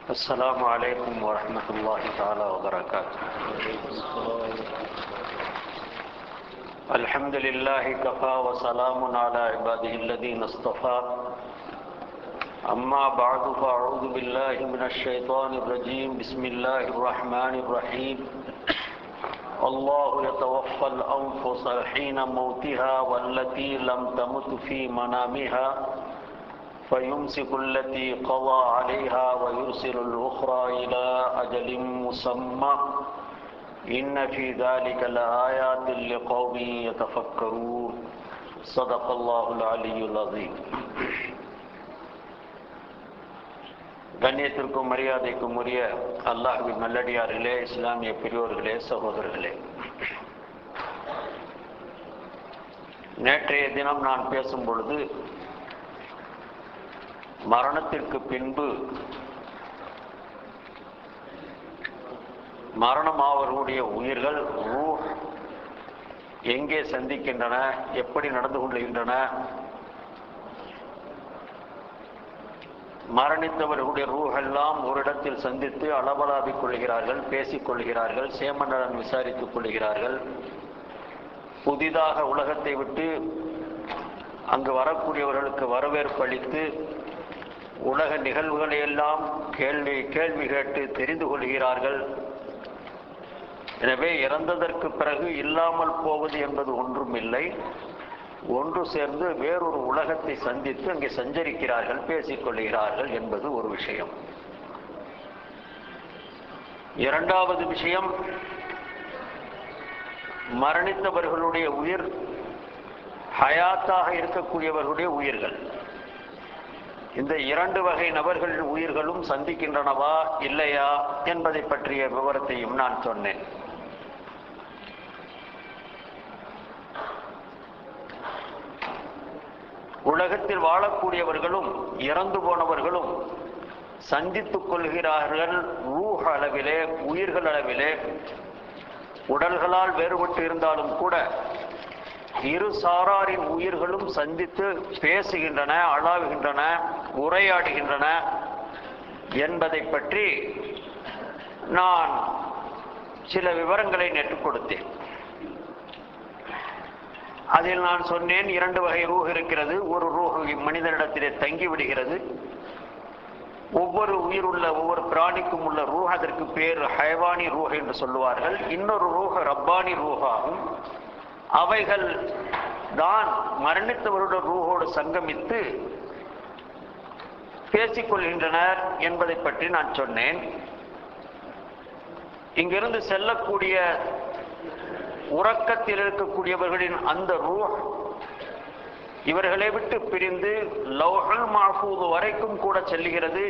السلام عليكم ورحمة الله تعالى وبركاته الحمد لله كفى وسلام على عباده الذين اصطفى أما بعد فأعوذ بالله من الشيطان الرجيم بسم الله الرحمن الرحيم الله يتوفى الأنفس حين موتها والتي لم تمت في منامها فيمسك التي قضى عليها ويرسل الأخرى إلى أجل مسمى إن في ذلك لآيات لقوم يتفكرون صدق الله العلي العظيم கண்ணியத்திற்கும் மரியாதைக்கும் உரிய அல்லாஹுவின் நல்லடியார்களே இஸ்லாமிய பெரியோர்களே சகோதரர்களே நேற்றைய தினம் நான் பேசும் பொழுது மரணத்திற்கு பின்பு மரணமாவர்களுடைய உயிர்கள் ரூஹ் எங்கே சந்திக்கின்றன எப்படி நடந்து கொள்கின்றன மரணித்தவர்களுடைய ரூஹெல்லாம் ஒரு இடத்தில் சந்தித்து அளவலாவிக் கொள்கிறார்கள் பேசிக் கொள்கிறார்கள் சேமநலன் விசாரித்துக் கொள்கிறார்கள் புதிதாக உலகத்தை விட்டு அங்கு வரக்கூடியவர்களுக்கு வரவேற்பு அளித்து உலக நிகழ்வுகளை எல்லாம் கேள்வி கேள்வி கேட்டு தெரிந்து கொள்கிறார்கள் எனவே இறந்ததற்கு பிறகு இல்லாமல் போவது என்பது ஒன்றும் இல்லை ஒன்று சேர்ந்து வேறொரு உலகத்தை சந்தித்து அங்கே சஞ்சரிக்கிறார்கள் பேசிக் கொள்கிறார்கள் என்பது ஒரு விஷயம் இரண்டாவது விஷயம் மரணித்தவர்களுடைய உயிர் ஹயாத்தாக இருக்கக்கூடியவர்களுடைய உயிர்கள் இந்த இரண்டு வகை நபர்களின் உயிர்களும் சந்திக்கின்றனவா இல்லையா என்பதை பற்றிய விவரத்தையும் நான் சொன்னேன் உலகத்தில் வாழக்கூடியவர்களும் இறந்து போனவர்களும் சந்தித்துக் கொள்கிறார்கள் ரூஹ் அளவிலே உயிர்கள் அளவிலே உடல்களால் வேறுபட்டு இருந்தாலும் கூட இரு சாராரின் உயிர்களும் சந்தித்து பேசுகின்றன அழாவுகின்றன உரையாடுகின்றன என்பதை பற்றி நான் சில விவரங்களை நேற்று கொடுத்தேன் அதில் நான் சொன்னேன் இரண்டு வகை ரூஹ் இருக்கிறது ஒரு ரூஹ் மனிதனிடத்திலே தங்கி விடுகிறது ஒவ்வொரு உயிருள்ள ஒவ்வொரு பிராணிக்கும் உள்ள ரூஹ் அதற்கு பேர் ஹைவானி ரூஹ் என்று சொல்லுவார்கள் இன்னொரு ரூஹ் ரப்பானி ரூஹாகும் அவைகள் தான் மரணித்தவருடைய ரூஹோடு சங்கமித்து பேசிக்கொள்கின்றனர் என்பதை பற்றி நான் சொன்னேன் இங்கிருந்து செல்லக்கூடிய உறக்கத்தில் இருக்கக்கூடியவர்களின் அந்த ரூஹ் இவர்களை விட்டு பிரிந்து லவ்ஹுல் மாஃபூது வரைக்கும் கூட செல்லுகிறது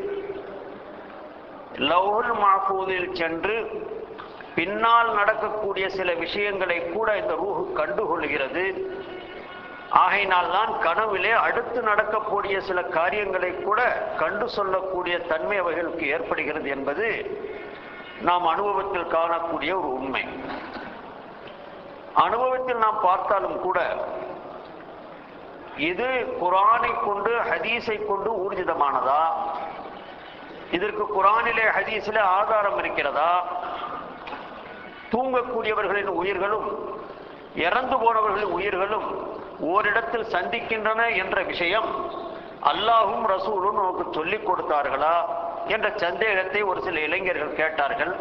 லவ்ஹுல் மாஃபூதில் சென்று பின்னால் நடக்கக்கூடிய சில விஷயங்களை கூட இந்த ரூஹு கண்டுகொள்கிறது ஆகையினால் தான் கனவிலே அடுத்து நடக்கக்கூடிய சில காரியங்களை கூட கண்டு சொல்லக்கூடிய தன்மை அவைகளுக்கு ஏற்படுகிறது என்பது நாம் அனுபவத்தில் காணக்கூடிய ஒரு உண்மை அனுபவத்தில் நாம் பார்த்தாலும் கூட இது குரானை கொண்டு ஹதீஸை கொண்டு ஊர்ஜிதமானதா இதற்கு குரானிலே ஹதீஸிலே ஆதாரம் இருக்கிறதா தூங்கக்கூடியவர்களின் உயிர்களும் இறந்து போனவர்களின் உயிர்களும் ஓரிடத்தில் சந்திக்கின்றன என்ற விஷயம் அல்லாஹும் ரசூலும் நமக்கு சொல்லிக் கொடுத்தார்களா என்ற சந்தேகத்தை ஒரு சில இளைஞர்கள் கேட்டார்கள்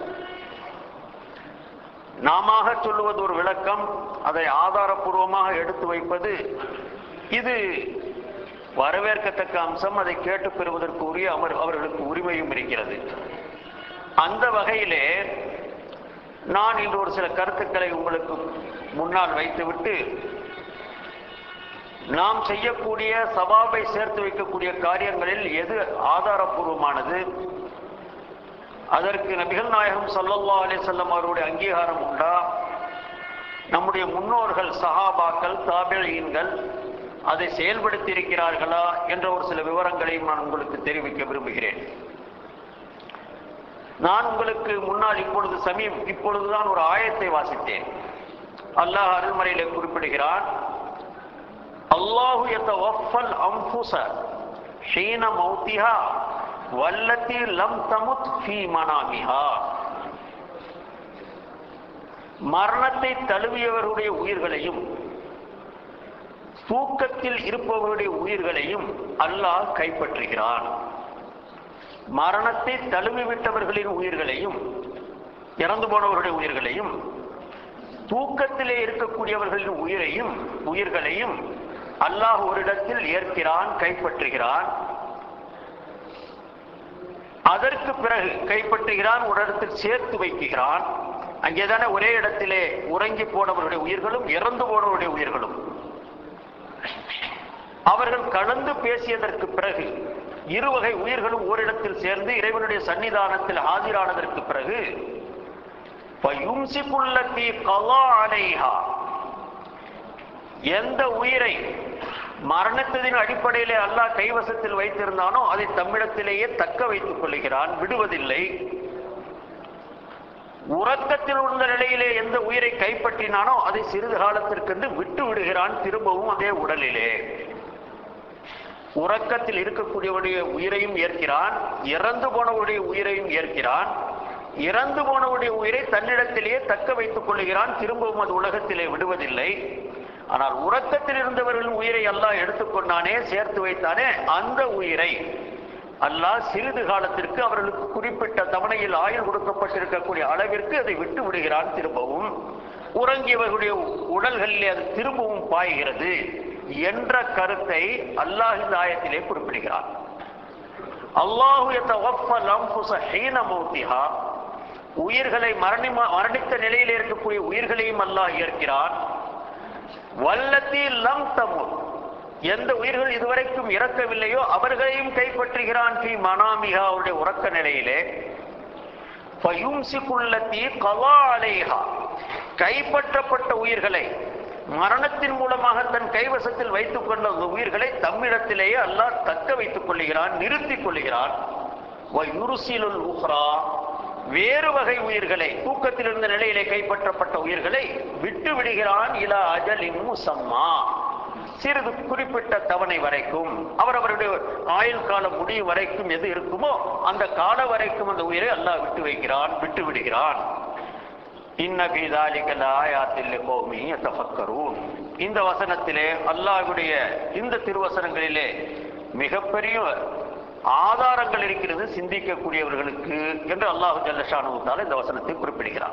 நாம சொல்லுவது ஒரு விளக்கம் அதை ஆதாரபூர்வமாக எடுத்து வைப்பது இது வரவேற்கத்தக்க அம்சம் அதை கேட்டு பெறுவதற்கு உரிய அவர் அவர்களுக்கு உரிமையும் இருக்கிறது அந்த வகையிலே நான் இன்று ஒரு சில கருத்துக்களை உங்களுக்கு முன்னால் வைத்துவிட்டு நாம் செய்யக்கூடிய சவாபை சேர்த்து வைக்கக்கூடிய காரியங்களில் எது ஆதாரபூர்வமானது அதற்கு நபிகள் நாயகம் சல்லல்லா அலி செல்லம் அவருடைய அங்கீகாரம் உண்டா நம்முடைய முன்னோர்கள் சஹாபாக்கள் தாபிழீன்கள் அதை செயல்படுத்தி இருக்கிறார்களா என்ற ஒரு சில விவரங்களையும் நான் உங்களுக்கு தெரிவிக்க விரும்புகிறேன் நான் உங்களுக்கு முன்னால் இப்பொழுது சமீப் இப்பொழுதுதான் ஒரு ஆயத்தை வாசித்தேன் அல்லாஹ் அருள்மறையிலே குறிப்பிடுகிறான் அல்லாஹு யத்தவஃபல் அன்ஃபுஸ ஹீன மௌத்திஹா வல்லத்தி லம் தமுத் ஃபீ மனாமிஹா மரணத்தை தழுவியவர்களுடைய உயிர்களையும் தூக்கத்தில் இருப்பவருடைய உயிர்களையும் அல்லாஹ் கைப்பற்றுகிறான் மரணத்தை தழுவி விட்டவர்களின் உயிர்களையும் இறந்து போனவர்களுடைய உயிர்களையும் தூக்கத்திலே இருக்கக்கூடியவர்களின் உயிரையும் உயிர்களையும் அல்லாஹ் ஒரு இடத்தில் ஏற்கிறான் கைப்பற்றுகிறான் அதற்கு பிறகு கைப்பற்றுகிறான் ஒரு இடத்தில் சேர்த்து வைக்கிறான் அங்கேதானே ஒரே இடத்திலே உறங்கி போனவர்களுடைய உயிர்களும் இறந்து போனவருடைய உயிர்களும் அவர்கள் கலந்து பேசியதற்கு பிறகு இருவகை உயிர்களும் ஓரிடத்தில் சேர்ந்து இறைவனுடைய சன்னிதானத்தில் ஆஜரானதற்கு பிறகு ஃபயும்சிகுல்லத்தி கலா அலைஹா எந்த உயிரை மரணத்தின் அடிப்படையிலே அல்லாஹ் கைவசத்தில் வைத்திருந்தானோ அதை தம்மிடத்திலேயே தக்க வைத்துக் கொள்கிறான் விடுவதில்லை உறக்கத்தில் உள்ள நிலையிலே எந்த உயிரை கைப்பற்றினானோ அதை சிறிது காலத்திற்கென்று விட்டு விடுகிறான் திரும்பவும் அதே உடலிலே உறக்கத்தில் இருக்கக்கூடியவருடைய உயிரையும் ஏற்கிறான் இறந்து போனவருடைய உயிரையும் ஏற்கிறான் இறந்து போனவருடைய உயிரை தன்னிடத்திலேயே தக்க வைத்துக் கொள்கிறான் திரும்பவும் அது உலகத்திலே விடுவதில்லை ஆனால் உறக்கத்தில் இருந்தவர்களின் உயிரை அல்லாஹ் எடுத்துக்கொண்டானே சேர்த்து வைத்தானே அந்த உயிரை அல்லாஹ் சிறிது காலத்திற்கு அவர்களுக்கு குறிப்பிட்ட தவணையில் ஆயுள் கொடுக்கப்பட்டிருக்கக்கூடிய அளவிற்கு அதை விட்டு விடுகிறான் திரும்பவும் உறங்கியவர்களுடைய உடல்களிலே அது திரும்பவும் பாய்கிறது என்ற கருத்தை அல்லாஹ் இந்த ஆயத்திலே குறிப்பிடுகிறான் அல்லாஹு யதவஃபல் அன்ஃபுஸ ஹீன மௌத்திஹா உயிர்களை மரணி மரணித்த நிலையில் இருக்கக்கூடிய உயிர்களையும் அல்லாஹ் ஏற்கிறான் வல்லத்தி லம் தமுத் எந்த உயிர்கள் இதுவரைக்கும் இறக்கவில்லையோ அவர்களையும் கைப்பற்றுகிறான் ஃபி மனாமிஹா அவருடைய உறக்க நிலையிலே ஃபயும்சிகுல்லத்தி கலா அலைஹா கைப்பற்றப்பட்ட உயிர்களை மரணத்தின் மூலமாக தன் கைவசத்தில் வைத்துக் கொண்ட அந்த உயிர்களை தம்மிடத்திலேயே அல்லாஹ் தக்க வைத்துக் கொள்கிறான் நிறுத்திக் கொள்கிறான் வயுருசிலுல் உஹ்ரா வேறு வகை உயிர்களை தூக்கத்தில் இருந்த நிலையிலே கைப்பற்றப்பட்ட உயிர்களை விட்டு விடுகிறான் இலா அஜலின் முசம்மா சிறிது குறிப்பிட்ட தவணை வரைக்கும் அவரவருடைய ஆயுள் காலம் முடியும் வரைக்கும் எது இருக்குமோ அந்த கால வரைக்கும் அந்த உயிரை அல்லாஹ் விட்டு வைக்கிறான் விட்டு விடுகிறான் இன்ன ஃபீ ذلك لآيات لقوم يتفكرون இந்த வசனத்திலே அல்லாஹ்வுடைய இந்த திருவசனங்களிலே மிகப்பெரிய ஆதாரங்கள் இருக்கிறது சிந்திக்கக்கூடியவர்களுக்கு என்று அல்லாஹ் ஜல்லஷானு தால இந்த வசனத்தை குறிப்பிடுகிறார்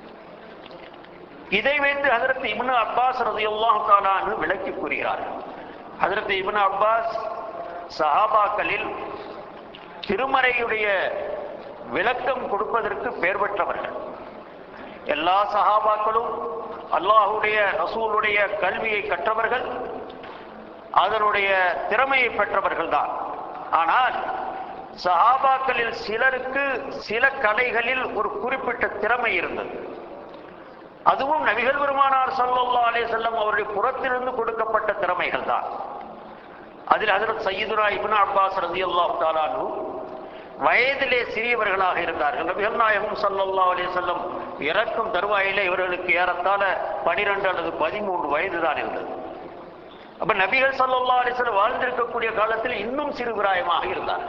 இதை வைத்து ஹதரத் இப்னு அப்பாஸ் ரலியல்லாஹு தஆலான்னு விளக்கி கூறுகிறார் ஹதரத் இப்னு அப்பாஸ் சஹாபாக்களில் திருமறையுடைய விளக்கம் கொடுப்பதற்கு பெயர் பெற்றவர்கள் எல்லா சஹாபாக்களும் அல்லாஹுடைய ரசூலுடைய கல்வியை கற்றவர்கள் அதனுடைய திறமையை பெற்றவர்கள் தான் ஆனால் சஹாபாக்களில் சிலருக்கு சில கலைகளில் ஒரு குறிப்பிட்ட திறமை இருந்தது அதுவும் நபிகள் பெருமானார் ஸல்லல்லாஹு அலைஹி வஸல்லம் அவருடைய புறத்திலிருந்து கொடுக்கப்பட்ட திறமைகள் தான் அதில் ஹஜரத் சையதுனா இப்னு அப்பாஸ் ரலியல்லாஹு தஆலா அன்ஹு வயதிலே சிறியவர்களாக இருந்தார்கள் நபிகள் நாயகம் ஸல்லல்லாஹு அலைஹி வஸல்லம் இறக்கும் தருவாயிலே இவர்களுக்கு ஏறத்தாழ பனிரெண்டு அல்லது பதிமூன்று வயது தான் இருந்தது அப்ப நபிகள் ஸல்லல்லாஹு அலைஹி வஸல்லம் வாழ்ந்திருக்கக்கூடிய காலத்தில் இன்னும் சிறுபிராயமாக இருந்தார்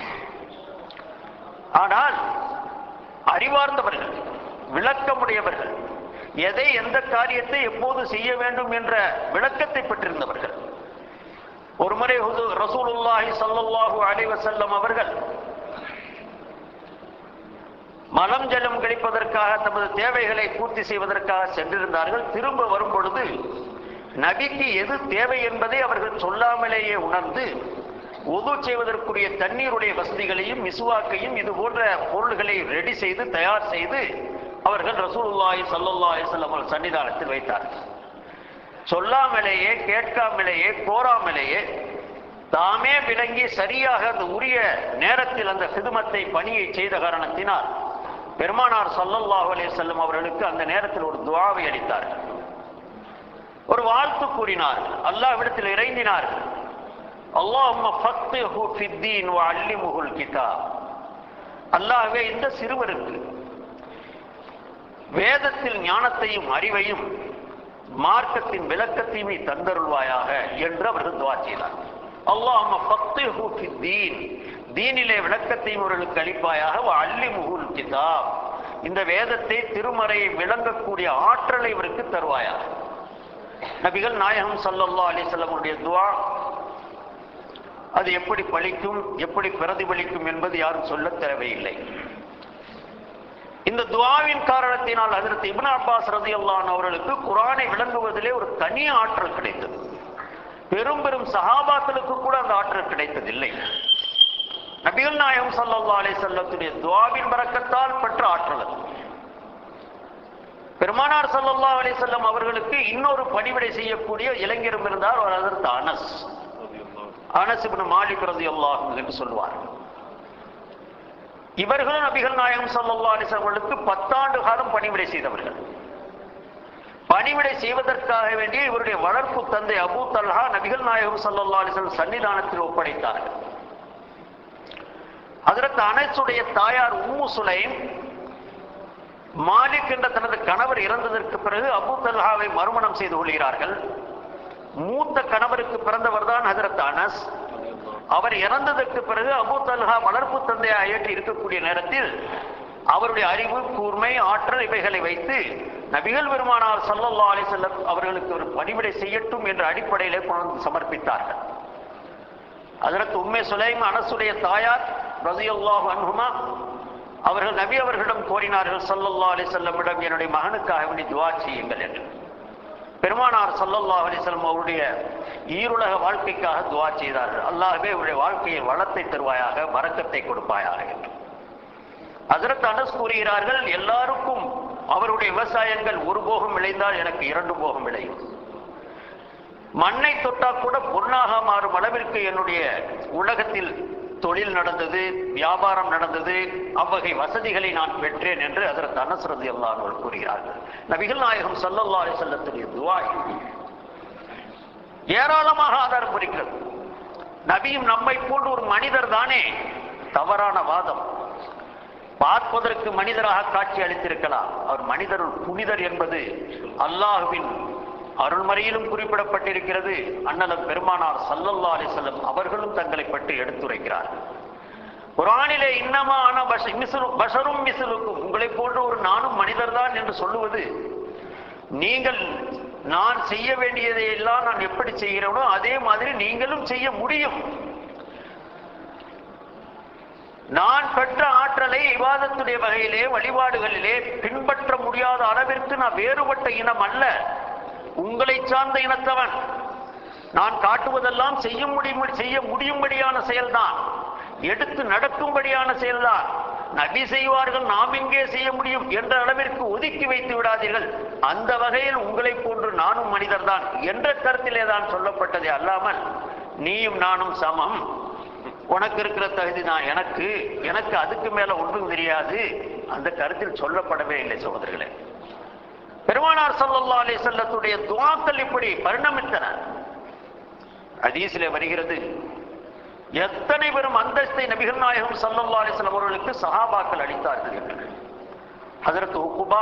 ஆனால் அறிவார்ந்தவர்கள் விளக்கமுடையவர்கள் எதை எந்த காரியத்தை எப்போது செய்ய வேண்டும் என்ற விளக்கத்தை பெற்றிருந்தவர்கள் ஒருமுறை ஹுது- ரசூலுல்லாஹி ஸல்லல்லாஹு அலைஹி வஸல்லம் அவர்கள் மலம் ஜலம் கழிப்பதற்காக தமது தேவைகளை பூர்த்தி செய்வதற்காக சென்றிருந்தார்கள் திரும்ப வரும் பொழுது நபிக்கு எது தேவை என்பதை அவர்கள் சொல்லாமலேயே உணர்ந்து உது செய்வதற்குரிய தண்ணீருடைய வசதிகளையும் மிசுவாக்கையும் இது போன்ற பொருள்களை ரெடி செய்து தயார் செய்து அவர்கள் ரசூலுல்லாஹி ஸல்லல்லாஹு அலைஹி வஸல்லம் அவர்கள் சன்னிதானத்தில் வைத்தார்கள் சொல்லாமலேயே கேட்காமலேயே கோராமலேயே தாமே விளங்கி சரியாக அந்த உரிய நேரத்தில் அந்த சிதுமத்தை பணியை செய்த காரணத்தினால் பெருமானார் ஸல்லல்லாஹு அலைஹி வஸல்லம் அவர்களுக்கு அந்த நேரத்தில் ஒரு துஆவை அளித்தார்கள் ஒரு வாழ்த்து கூறினார்கள் அல்லாஹ்விடத்தில் இறைந்தினார்கள் அல்லாஹும்ம ஃபக்ஹு ஃபித்தீன் வ அல்லிமுஹுல் கிதாப் அல்லாஹ்வே இந்த சிறுவருக்கு வேதத்தில் ஞானத்தையும் அறிவையும் மார்க்கத்தின் விளக்கத்தையும் நீ தந்தருள்வாயாக என்று அவர்கள் துவா செய்தார் அல்லாஹும்ம ஃபக்ஹு ஃபித்தீன் தீனிலே விளக்கத்தையும் அவர்களுக்கு அளிப்பாயாக அள்ளி முகுல் கிதாப் இந்த வேதத்தை திருமறையை விளங்கக்கூடிய ஆற்றலை இவருக்கு தருவாயாக நபிகள் நாயகம் சல்லல்லா அலிசல்லமுடைய துவா அது எப்படி பலிக்கும் எப்படி பிரதிபலிக்கும் என்பது யாரும் சொல்ல தேவையில்லை இந்த துவாவின் காரணத்தினால் அதற்கு இப்னு அப்பாஸ் ரதியல்லான் அவர்களுக்கு குரானை விளங்குவதிலே ஒரு தனி ஆற்றல் கிடைத்தது பெரும் பெரும் சஹாபாக்களுக்கு கூட அந்த ஆற்றல் கிடைத்ததில்லை நபிகள் நாயகம் சல்லல்லா அலி செல்லத்துடைய துவாவின் பறக்கத்தால் பெற்ற ஆற்றல் அது பெருமானார் சல்லல்லா அலி செல்லம் அவர்களுக்கு இன்னொரு பணிவிடை செய்யக்கூடிய இளைஞரும் இருந்தார் அவர் அதற்கு அனஸ் அனஸ் இப்னு மாலிக் ரதியல்லாஹு என்று சொல்வார் இவர்களும் நபிகள் நாயகம் சல்லல்லா அலிசர்களுக்கு பத்தாண்டு காலம் பணிவிடை செய்தவர்கள் பணிவிடை செய்வதற்காக வேண்டிய இவருடைய வளர்ப்பு தந்தை அபு தல்ஹா நபிகள் நாயகம் சல்லல்லா அலிசல் சன்னிதானத்தில் ஒப்படைத்தார்கள் அதற்கு அனைத்துடைய தாயார் உம்மு சுலைம் மாலிக் என்ற தனது கணவர் இறந்ததற்கு பிறகு அபு தல்ஹாவை மறுமணம் செய்து கொள்கிறார்கள் மூத்த கணவருக்கு பிறந்தவர் தான் ஹதரத் அனஸ் அவர் இறந்ததற்கு பிறகு அபு தல்ஹா வளர்ப்பு தந்தையாக ஏற்றி இருக்கக்கூடிய நேரத்தில் அவருடைய அறிவு கூர்மை ஆற்றல் இவைகளை வைத்து நபிகள் பெருமானார் சல்லல்லா அலி செல்லம் அவர்களுக்கு ஒரு பணிவிடை செய்யட்டும் என்ற அடிப்படையிலே கொண்டு சமர்ப்பித்தார்கள் அதற்கு உண்மை சுலைம் அனசுடைய தாயார் ரதியுல்லாஹு அன்ஹுமா அவர்கள் நபி அவர்களிடம் கோரினார்கள் சல்லல்லா அலி செல்லமிடம் என்னுடைய மகனுக்காக வேண்டி துவா செய்யுங்கள் என்று பெருமானார் சல்லல்லாஹ் அலிஸ்லம் அவருடைய ஈருலக வாழ்க்கைக்காக துவா செய்தார்கள் அல்லாஹ்வே அவருடைய வாழ்க்கையில் வளத்தை தருவாயாக வரக்கத்தை கொடுப்பாயாக என்று அதற்கு அனஸ் கூறுகிறார்கள் எல்லாருக்கும் அவருடைய விவசாயங்கள் ஒரு போகம் விளைந்தால் எனக்கு இரண்டு போகம் விளையும் மண்ணை தொட்டா கூட பொன்னாக மாறும் அளவிற்கு என்னுடைய உலகத்தில் தொழில் நடந்தது வியாபாரம் நடந்தது அவ்வகை வசதிகளை நான் பெற்றேன் என்று அதற்கு அனசரதி அல்லாஹர்கள் கூறுகிறார்கள் நபிகள் நாயகம் சல்லல்லா அலி செல்லத்துடைய துவாய் ஏராளமாக ஆதாரம் இருக்கிறது நபியும் நம்மை போன்று ஒரு மனிதர் தானே தவறான வாதம் பார்ப்பதற்கு மனிதராக காட்சி அளித்திருக்கலாம் அவர் மனிதர் புனிதர் என்பது அல்லாஹுவின் அருள்மறையிலும் குறிப்பிடப்பட்டிருக்கிறது அண்ணலம் பெருமானார் சல்லல்லா அலிசல்லம் அவர்களும் தங்களை பற்றி எடுத்துரைக்கிறார்கள் குரானிலே இன்னமா ஆன பஷரும் மிசிலுக்கும் உங்களை போன்ற ஒரு நானும் மனிதர்தான் என்று சொல்லுவது நீங்கள் நான் செய்ய வேண்டியதை எல்லாம் நான் எப்படி செய்கிறேனோ அதே மாதிரி நீங்களும் செய்ய முடியும் நான் பெற்ற ஆற்றலை விவாதத்துடைய வகையிலே வழிபாடுகளிலே பின்பற்ற முடியாத அளவிற்கு நான் வேறுபட்ட இனம் அல்ல உங்களை சார்ந்த இனத்தவன் நான் காட்டுவதெல்லாம் செய்ய முடியும் செய்ய முடியும்படியான செயல்தான் எடுத்து நடக்கும்படியான செயல்தான் நபி செய்வார்கள் நாம் எங்கே செய்ய முடியும் என்ற அளவிற்கு ஒதுக்கி வைத்து விடாதீர்கள் அந்த வகையில் உங்களை போன்று நானும் மனிதர்தான் என்ற கருத்திலே தான் சொல்லப்பட்டதே அல்லாமல் நீயும் நானும் சமம் உனக்கு இருக்கிற தகுதி நான் எனக்கு எனக்கு அதுக்கு மேல ஒன்றும் தெரியாது அந்த கருத்தில் சொல்லப்படவே இல்லை சகோதரர்களே பெருமானார் சல்லல்லா அலி செல்லத்துடைய துவாக்கள் இப்படி பரிணமித்தன அதீசிலே வருகிறது எத்தனை பெரும் அந்தஸ்தை நபிகள் நாயகம் சல்லல்லா அலிஸ்லாம் அவர்களுக்கு சஹாபாக்கள் அளித்தார்கள் என்று அதற்கு உக்குபா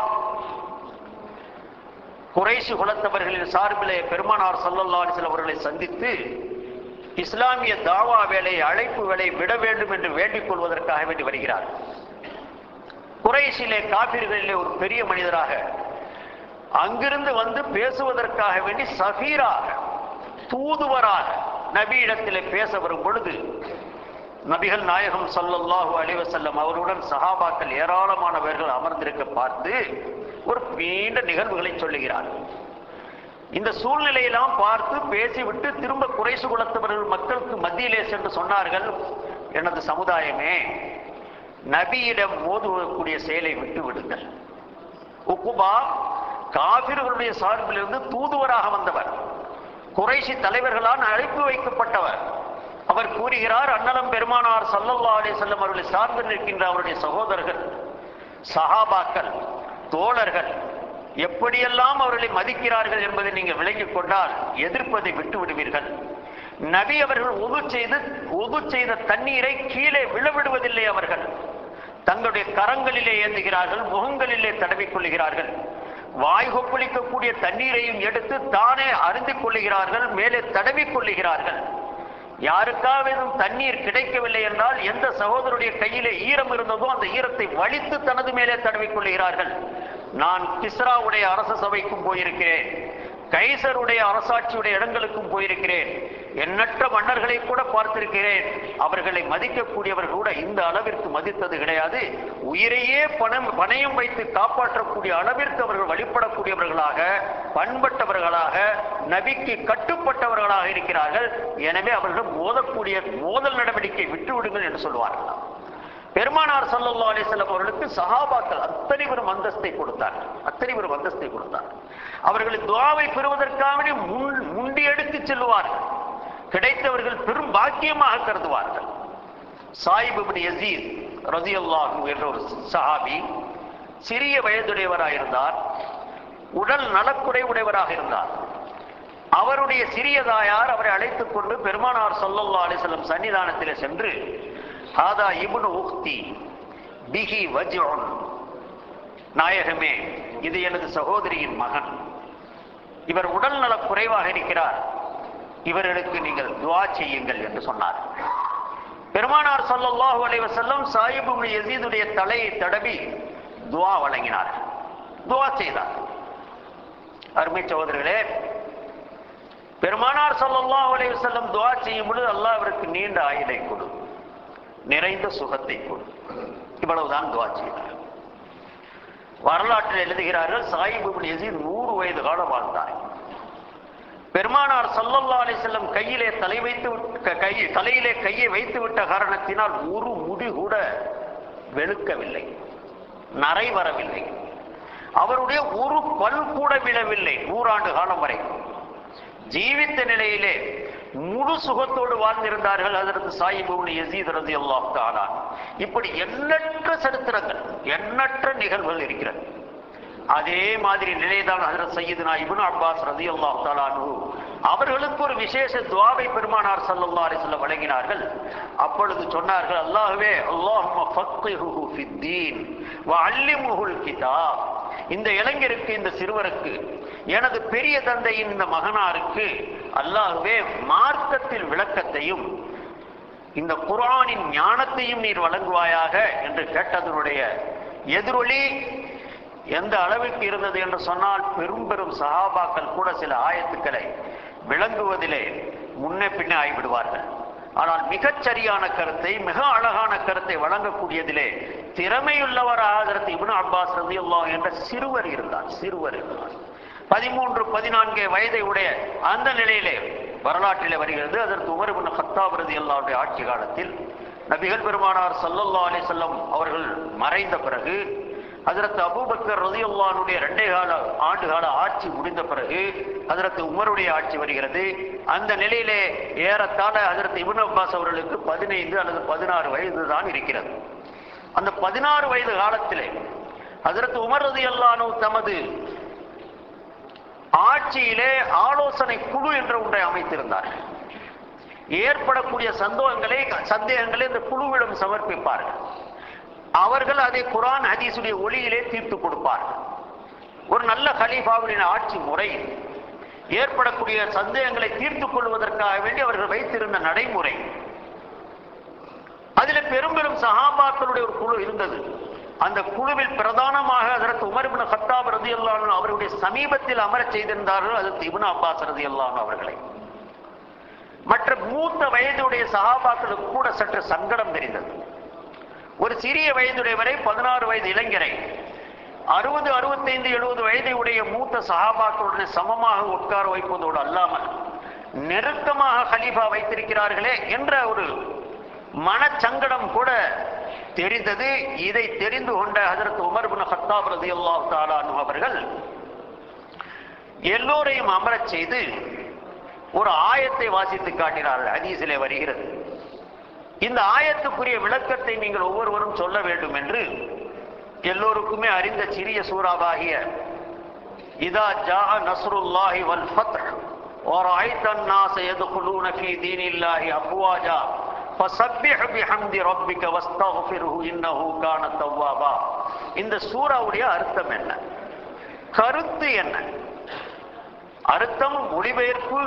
குறைசி குலத்தவர்களின் சார்பிலே பெருமானார் சல்லல்லா அலிஸ்லாம் அவர்களை சந்தித்து இஸ்லாமிய தாவா வேலை அழைப்பு வேலை விட வேண்டும் என்று வேண்டிக் கொள்வதற்காக வேண்டி வருகிறார் குறைசிலே காபிர்களிலே ஒரு பெரிய மனிதராக அங்கிருந்து வந்து பேசுவதற்காக வேண்டி சஃபீராக தூதுவராக நபியிடத்திலே பேச வரும் பொழுது நபிகள் நாயகம் சல்லல்லாஹு அலிவசல்லம் அவருடன் சஹாபாக்கள் ஏராளமானவர்கள் அமர்ந்திருக்க பார்த்து ஒரு நீண்ட நிகழ்வுகளை சொல்லுகிறார் இந்த சூழ்நிலையெல்லாம் பார்த்து பேசிவிட்டு திரும்ப குறைசு குலத்தவர்கள் மக்களுக்கு மத்தியிலே சென்று சொன்னார்கள் எனது சமுதாயமே நபியிடம் மோதுவக்கூடிய செயலை விட்டு விடுங்கள் உக்குபா காபிர்களுடைய சார்பிலிருந்து தூதுவராக வந்தவர் குறைசி தலைவர்களால் அழைப்பு வைக்கப்பட்டவர் அவர் கூறுகிறார் அன்னலம் பெருமானார் சல்லல்லா அலி செல்லம் அவர்களை சார்ந்து நிற்கின்ற அவருடைய சகோதரர்கள் சஹாபாக்கள் தோழர்கள் எப்படியெல்லாம் அவர்களை மதிக்கிறார்கள் என்பதை நீங்கள் விளங்கிக் கொண்டால் எதிர்ப்பதை விட்டு விடுவீர்கள் நபி அவர்கள் உது செய்து உது செய்த தண்ணீரை கீழே விழவிடுவதில்லை அவர்கள் தங்களுடைய கரங்களிலே ஏந்துகிறார்கள் முகங்களிலே தடவிக் கொள்கிறார்கள் வாய் கொப்பளிக்கக்கூடிய தண்ணீரையும் எடுத்து தானே அருந்திக் கொள்ளுகிறார்கள் மேலே தடவிக் கொள்ளுகிறார்கள் யாருக்காவது தண்ணீர் கிடைக்கவில்லை என்றால் எந்த சகோதரருடைய கையிலே ஈரம் இருந்ததோ அந்த ஈரத்தை வலித்து தனது மேலே தடவிக் கொள்கிறார்கள் நான் கிஸ்ராவுடைய அரச சபைக்கும் போயிருக்கிறேன் கைசருடைய அரசாட்சியுடைய இடங்களுக்கும் போயிருக்கிறேன் எண்ணற்ற மன்னர்களை கூட பார்த்திருக்கிறேன் அவர்களை மதிக்கக்கூடியவர்கள் கூட இந்த அளவிற்கு மதித்தது கிடையாது உயிரையே பணம் பணயம் வைத்து காப்பாற்றக்கூடிய அளவிற்கு அவர்கள் வழிபடக்கூடியவர்களாக பண்பட்டவர்களாக நபிக்கு கட்டுப்பட்டவர்களாக இருக்கிறார்கள் எனவே அவர்கள் மோதக்கூடிய மோதல் நடவடிக்கை விட்டுவிடுங்கள் என்று சொல்வார்களாம் பெருமானார் சல்லல்லா அலிஸ்லாம் அவர்களுக்கு சஹாபாக்கள் அத்தனை பெரும் அந்தஸ்தை கொடுத்தார் அத்தனை பெரும் அந்தஸ்தை கொடுத்தார் அவர்கள் துவாவை பெறுவதற்காக முன் முண்டி எடுத்து செல்வார்கள் கிடைத்தவர்கள் பெரும் பாக்கியமாக கருதுவார்கள் சாயிப் இப்னு யசீத் ரதியல்லாஹு என்ற ஒரு சஹாபி சிறிய வயதுடையவராக இருந்தார் உடல் நலக்குறைவுடையவராக இருந்தார் அவருடைய சிறிய தாயார் அவரை அழைத்துக் கொண்டு பெருமானார் சல்லல்லா அலிஸ்லம் சன்னிதானத்திலே சென்று ஹாதா இப்னு உக்தி பிஹி வஜ்உன் நாயகமே இது எனது சகோதரியின் மகன் இவர் உடல் நலக் குறைவாக இருக்கிறார் இவர்களுக்கு நீங்கள் துவா செய்யுங்கள் என்று சொன்னார் பெருமானார் ஸல்லல்லாஹு அலைஹி வஸல்லம் சாயிப் இப்னு யஸீதுடைய தலையை தடவி துவா வழங்கினார் துவா செய்தார் அருமை சகோதரர்களே பெருமானார் ஸல்லல்லாஹு அலைஹி வஸல்லம் துவா செய்யும் பொழுது அல்லாஹ் அவருக்கு நீண்ட ஆயுளை கொடு நிறைந்த சுகத்தை கொடு இவ்வளவுதான் துவா செய்தார் வரலாற்றில் எழுதுகிறார்கள் சாயிப் இப்னு யஸீத் நூறு வயது காலம் வாழ்ந்தார் பெருமானார் சல்லல்லா அலிசல்லம் கையிலே தலை வைத்து விட்ட- கை தலையிலே கையை வைத்து விட்ட காரணத்தினால் ஒரு முடி கூட வெளுக்கவில்லை நரை வரவில்லை அவருடைய ஒரு பல் கூட விழவில்லை நூறாண்டு காலம் வரை ஜீவித்த நிலையிலே முழு சுகத்தோடு வாழ்ந்திருந்தார்கள் அதற்கு சாயிபுன் யசீத் ரதி அல்லாஹ் தாலா இப்படி எண்ணற்ற சரித்திரங்கள் எண்ணற்ற நிகழ்வுகள் இருக்கிறது அதே மாதிரி நிலைதான் ஹஜரத் சையதுனா இப்னு அப்பாஸ் ரதி அல்லாஹ் தாலானு அவர்களுக்கு ஒரு விசேஷ துவாவை பெருமானார் ஸல்லல்லாஹு அலைஹி வஸல்லம் வழங்கினார்கள் அப்பொழுது சொன்னார்கள் அல்லாஹ்வே அல்லாஹும்ம ஃபக்ஹுஹு ஃபித்தீன் வ அல்லிமுஹுல் கிதாப் இந்த இளைஞருக்கு இந்த சிறுவருக்கு எனது பெரிய தந்தையின் இந்த மகனாருக்கு அல்லாஹ்வே மார்க்கத்தில் விளக்கத்தையும் இந்த குர்ஆனின் ஞானத்தையும் நீர் வழங்குவாயாக என்று கேட்டதனுடைய எதிரொலி எந்த அளவுக்கு இருந்தது என்று சொன்னால் பெரும் பெரும் சஹாபாக்கள் கூட சில ஆயத்துக்களை விளங்குவதிலே முன்ன பின்ன ஆகிவிடுவார்கள் ஆனால் மிகச் சரியான கருத்தை மிக அழகான கருத்தை வழங்கக்கூடியதிலே திறமையுள்ளவராக அதற்கு இப்னு அப்பாஸ் ரலியல்லாஹு என்ற சிறுவர் இருந்தார் சிறுவர் இருந்தார் பதிமூன்று பதினான்கு வயதை உடைய அந்த நிலையிலே வரலாற்றிலே வருகிறது அதற்கு உமர் இப்னு கத்தாப் ரலியல்லாஹுடைய ஆட்சி காலத்தில் நபிகள் பெருமானார் ஸல்லல்லாஹு அலைஹி வஸல்லம் அவர்கள் மறைந்த பிறகு ஹஜரத் அபூபக்கர் ரலியல்லாஹுடைய ரெண்டே கால ஆண்டு கால ஆட்சி முடிந்த பிறகு ஹஜரத் உமருடைய ஆட்சி வருகிறது அந்த நிலையிலே ஏறத்தாழ ஹஜரத் இப்னு அப்பாஸ் அவர்களுக்கு பதினைந்து அல்லது பதினாறு வயது தான் இருக்கிறது அந்த பதினாறு வயது காலத்திலே ஹஜரத் உமர் ரலியல்லாஹு தமது ஆட்சியிலே ஆலோசனை குழு என்ற ஒன்றை அமைத்திருந்தார் ஏற்படக்கூடிய சந்தோகங்களை சந்தேகங்களை இந்த குழுவிடம் சமர்ப்பிப்பார்கள் அவர்கள் அதை குரான் ஹதீஸுடைய ஒளியிலே தீர்த்து கொடுப்பார்கள் ஒரு நல்ல கலீஃபாவுடைய ஆட்சி முறை ஏற்படக்கூடிய சந்தேகங்களை தீர்த்துக் கொள்வதற்காக வேண்டி அவர்கள் வைத்திருந்த நடைமுறை அதில பெரும் பெரும் சஹாபாக்களுடைய ஒரு குழு இருந்தது அந்த குழுவில் பிரதானமாக அதற்கு உமர் இப்னு கத்தாப் ரதியல்லாஹு அன்ஹு அவருடைய சமீபத்தில் அமரச் செய்திருந்தார்கள் அதற்கு இப்னு அப்பாஸ் ரதியல்லாஹு அன்ஹு அவர்களை மற்ற மூத்த வயதுடைய சஹாபாக்களுக்கு கூட சற்று சங்கடம் தெரிந்தது ஒரு சிறிய வயதுடையவரை பதினாறு வயது இளைஞரை அறுபது அறுபத்தைந்து எழுபது வயதை உடைய மூத்த சஹாபாக்களுடன் சமமாக உட்கார வைப்பதோடு அல்லாமல் நெருக்கமாக கலீஃபா வைத்திருக்கிறார்களே என்ற ஒரு மனச்சங்கடம் கூட தெரிந்தது இதை தெரிந்து கொண்ட ஹஜரத் உமர் பின் ஹத்தாப் ரலியல்லாஹு தஆலா அன்ஹு அவர்கள் எல்லோரையும் அமரச் செய்து ஒரு ஆயத்தை வாசித்து காட்டினார்கள் ஹதீஸிலே வருகிறது இந்த ஆயத்துக்குரிய விளக்கத்தை நீங்கள் ஒவ்வொருவரும் சொல்ல வேண்டும் என்று எல்லோருக்குமே அறிந்த சிறிய சூறாவாகிய இதா ஜா நஸ்ருல்லாஹி வல் ஃபத்ஹ் ورأيت الناس يدخلون في دين الله أفواجا فسبح بحمد ربك واستغفره إنه كان توابا இந்த சூறாவுடைய அர்த்தம் என்ன கருத்து என்ன அர்த்தம் மொழிபெயர்ப்பு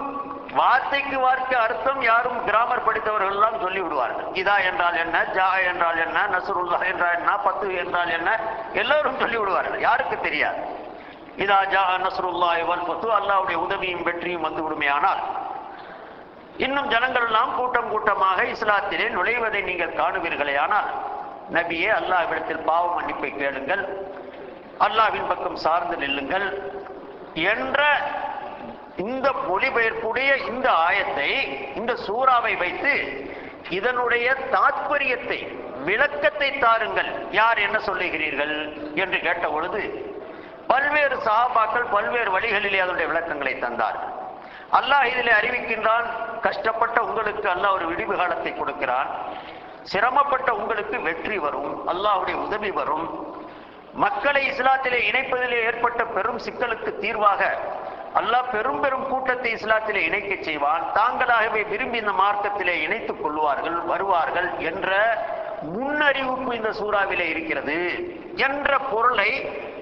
வார்த்தைக்கு வார்த்தை அர்த்தம் யாரும் கிராமர் படித்தவர்கள் எல்லாம் சொல்லி விடுவார்கள் இதா என்றால் என்ன ஜா என்றால் என்ன நசருல்லா என்றால் என்ன பத்து என்றால் என்ன எல்லோரும் சொல்லி விடுவார்கள் யாருக்கு தெரியாது இதா ஜா நசருல்லா வல் பத்து அல்லாவுடைய உதவியும் வெற்றியும் வந்து விடுமையானால் இன்னும் ஜனங்கள் எல்லாம் கூட்டம் கூட்டமாக இஸ்லாத்திலே நுழைவதை நீங்கள் காணுவீர்களே ஆனால் நபியே அல்லாஹ்விடத்தில் பாவ மன்னிப்பை கேளுங்கள் அல்லாஹ்வின் பக்கம் சார்ந்து நில்லுங்கள் என்ற இந்த மொழிபெயர்ப்புடைய இந்த ஆயத்தை இந்த சூறாவை வைத்து இதனுடைய தாத்பரியத்தை விளக்கத்தை தாருங்கள் யார் என்ன சொல்லுகிறீர்கள் என்று கேட்ட பொழுது பல்வேறு சஹாபாக்கள் பல்வேறு வழிகளிலே அதனுடைய விளக்கங்களை தந்தார்கள் அல்லாஹ் இதிலே அறிவிக்கின்றான் கஷ்டப்பட்ட உங்களுக்கு அல்லாஹ் ஒரு விடிவு காலத்தை கொடுக்கிறான் சிரமப்பட்ட உங்களுக்கு வெற்றி வரும் அல்லாஹ்வுடைய உதவி வரும் மக்களை இஸ்லாத்திலே இணைப்பதிலே ஏற்பட்ட பெரும் சிக்கலுக்கு தீர்வாக அல்லாஹ் பெரும் பெரும் கூட்டத்தை இஸ்லாத்திலே இணைக்க செய்வான் தாங்களாகவே விரும்பி இந்த மார்க்கத்திலே இணைத்துக் கொள்வார்கள் வருவார்கள் என்ற முன்னறிவிப்பு இந்த சூறாவிலே இருக்கிறது என்ற பொருளை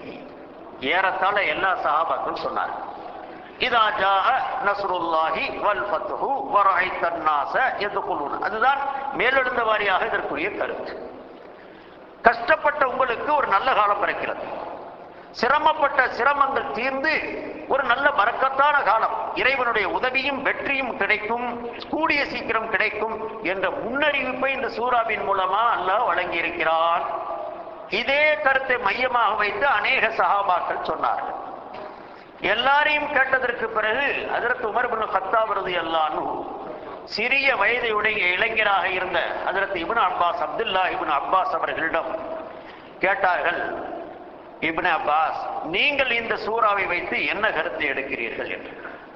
ஏறத்தாழ எல்லா சஹாபாக்களும் சொன்னார்கள் இதா ஜாஅ நஸ்ருல்லாஹி வல் ஃபத்ஹு வரஐத்த الناس يدخلون அதுதான் மேலெழுந்த வாரியாக இதற்குரிய கருத்து கஷ்டப்பட்ட உங்களுக்கு ஒரு நல்ல காலம் பிறக்கிறது சிரமப்பட்ட சிரமங்கள் தீர்ந்து ஒரு நல்ல பறக்கத்தான காலம் இறைவனுடைய உதவியும் வெற்றியும் கிடைக்கும் கூடிய சீக்கிரம் கிடைக்கும் என்ற முன்னறிவிப்பை இந்த சூறாவின் மூலமா அல்லாஹ் வழங்கியிருக்கிறான் இதே கருத்தை மையமாக வைத்து அநேக சஹாபாக்கள் சொன்னார்கள் எல்லாரையும் கேட்டதற்கு பிறகு அதற்கு உமர் பின் கத்தாப் ரலியல்லாஹு சிறிய வயதையுடைய இளைஞராக இருந்த அதற்கு Ibn Abbas Abdullah Ibn Abbas அவர்களிடம் கேட்டார்கள் இப்னு அப்பாஸ் நீங்கள் இந்த சூறாவை வைத்து என்ன கருத்தை எடுக்கிறீர்கள் என்று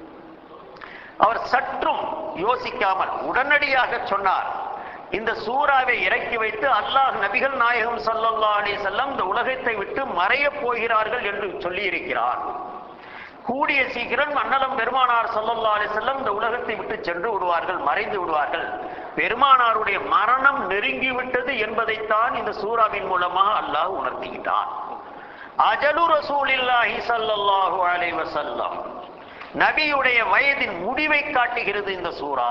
அவர் சற்றும் யோசிக்காமல் உடனடியாக சொன்னார் இந்த சூறாவை இறக்கி வைத்து அல்லாஹ் நபிகள் நாயகம் ஸல்லல்லாஹு அலைஹி வஸல்லம் இந்த உலகத்தை விட்டு மறையப் போகிறார்கள் என்று சொல்லி இருக்கிறார் கூடிய சீக்கிரம் அண்ணலம் பெருமானார் ஸல்லல்லாஹு அலைஹி வஸல்லம் இந்த உலகத்தை விட்டு சென்று விடுவார்கள் மறைந்து விடுவார்கள் பெருமானாருடைய மரணம் நெருங்கி விட்டது என்பதைத்தான் இந்த சூறாவின் மூலமாக அல்லாஹ் உணர்த்துகிறான் அஜலு ரசூலில்லாஹி ஸல்லல்லாஹு அலைஹி வஸல்லம் நபியுடைய வயதின் முடிவை காட்டுகிறது இந்த சூறா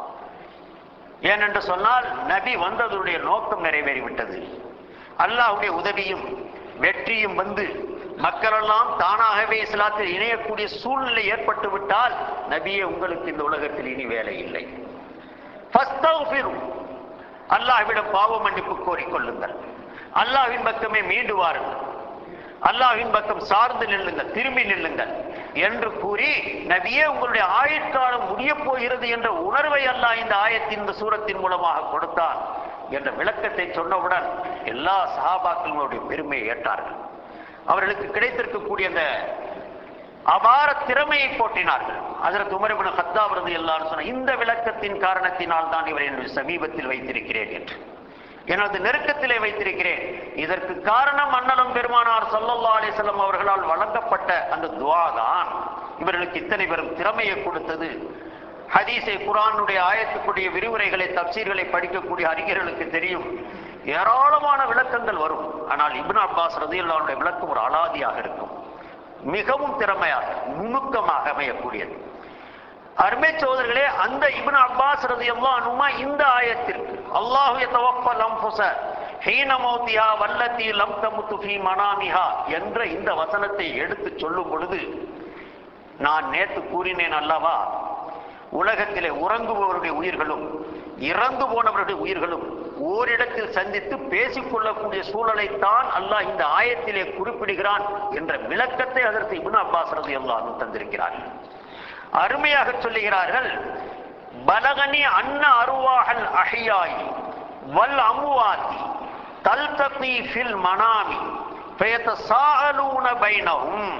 ஏனென்று சொன்னால் நபி வந்ததனுடைய நோக்கம் நிறைவேறிவிட்டது அல்லாஹ்வுடைய உதவியும் வெற்றியும் வந்து மக்களெல்லாம் தானாகவே இஸ்லாத்தில் இணையக்கூடிய சூழ்நிலை ஏற்பட்டு விட்டால் நபியே உங்களுக்கு இந்த உலகத்தில் இனி வேலை இல்லை ஃபஸ்தக்ஃபிரு. அல்லாஹ்விடம் பாவ மன்னிப்பு கோரிக்கொள்ளுங்கள் அல்லாஹ்வின் பக்கமே மீண்டு வாருங்கள் அல்லாஹ்வின் பக்கம் சார்ந்து நில்லுங்கள் திரும்பி நில்லுங்கள் என்று கூறி நபியே உங்களுடைய ஆயுட்காலம் முடிய போகிறது என்ற உணர்வை அல்லாஹ் இந்த ஆயத்தின் இந்த சூரத்தின் மூலமாக கொடுத்தான் என்ற விளக்கத்தை சொன்னவுடன் எல்லா சஹாபாக்களுடைய பெருமையை ஏற்றார்கள் அவர்களுக்கு கிடைத்திருக்கக்கூடிய அந்த அபார திறமையை போட்டினார்கள் அதற்கு உமரபின் ஹத்தாப் ரதி எல்லாரும் சொன்ன இந்த விளக்கத்தின் காரணத்தினால் தான் இவரை என்னுடைய சமீபத்தில் வைத்திருக்கிறேன் என்று எனது நெருக்கத்திலே வைத்திருக்கிறேன் இதற்கு காரணம் அண்ணலம் பெருமானார் ஸல்லல்லாஹு அலைஹி வஸல்லம் அவர்களால் வழங்கப்பட்ட அந்த துஆ தான் இவர்களுக்கு இத்தனை பெரும் திறமையை கொடுத்தது ஹதீஸை குர்ஆனுடைய ஆயத்துக்குரிய விரிவுரைகளை தப்சீர்களை படிக்கக்கூடிய அறிஞர்களுக்கு தெரியும் ஏராளமான விளக்கங்கள் வரும் ஆனால் இப்னு அப்பாஸ் ரதியுல்லாவுடைய விளக்கம் ஒரு அலாதியாக இருக்கும் மிகவும் திறமையாக நுணுக்கமாக அமையக்கூடியது அருமை சோதர்களே அந்த இப்னு அப்பாஸ் ரதியல்லாஹு அன்ஹுமா இந்த ஆயத்திற்கு அல்லாஹு யதவஃபல் அன்ஃபுஸ ஹீன மௌத்திஹா வல்லத்தி லம் தமுத்து ஃபீ மனாமிஹா என்ற இந்த வசனத்தை எடுத்து சொல்லும் பொழுது நான் நேத்து கூறினேன் அல்லவா உலகத்திலே உறங்குபவருடைய உயிர்களும் இறந்து போனவருடைய உயிர்களும் ஓரிடத்தில் சந்தித்து பேசிக் கொள்ளக்கூடிய சூழலைத்தான் அல்லாஹ் இந்த ஆயத்திலே குறிப்பிடுகிறான் என்ற விளக்கத்தை அதற்கு இப்னு அப்பாஸ் ரலியல்லாஹு அன்ஹு தந்திருக்கிறார்கள் அருமையாக சொல்லுகிறார்கள் பலகனி அன்ன அருவாஹல் அஹியாய் வல் அமுவாதி தல்தகி ஃபில் மனாமி ஃபயதசாஅலூன பைனஹும்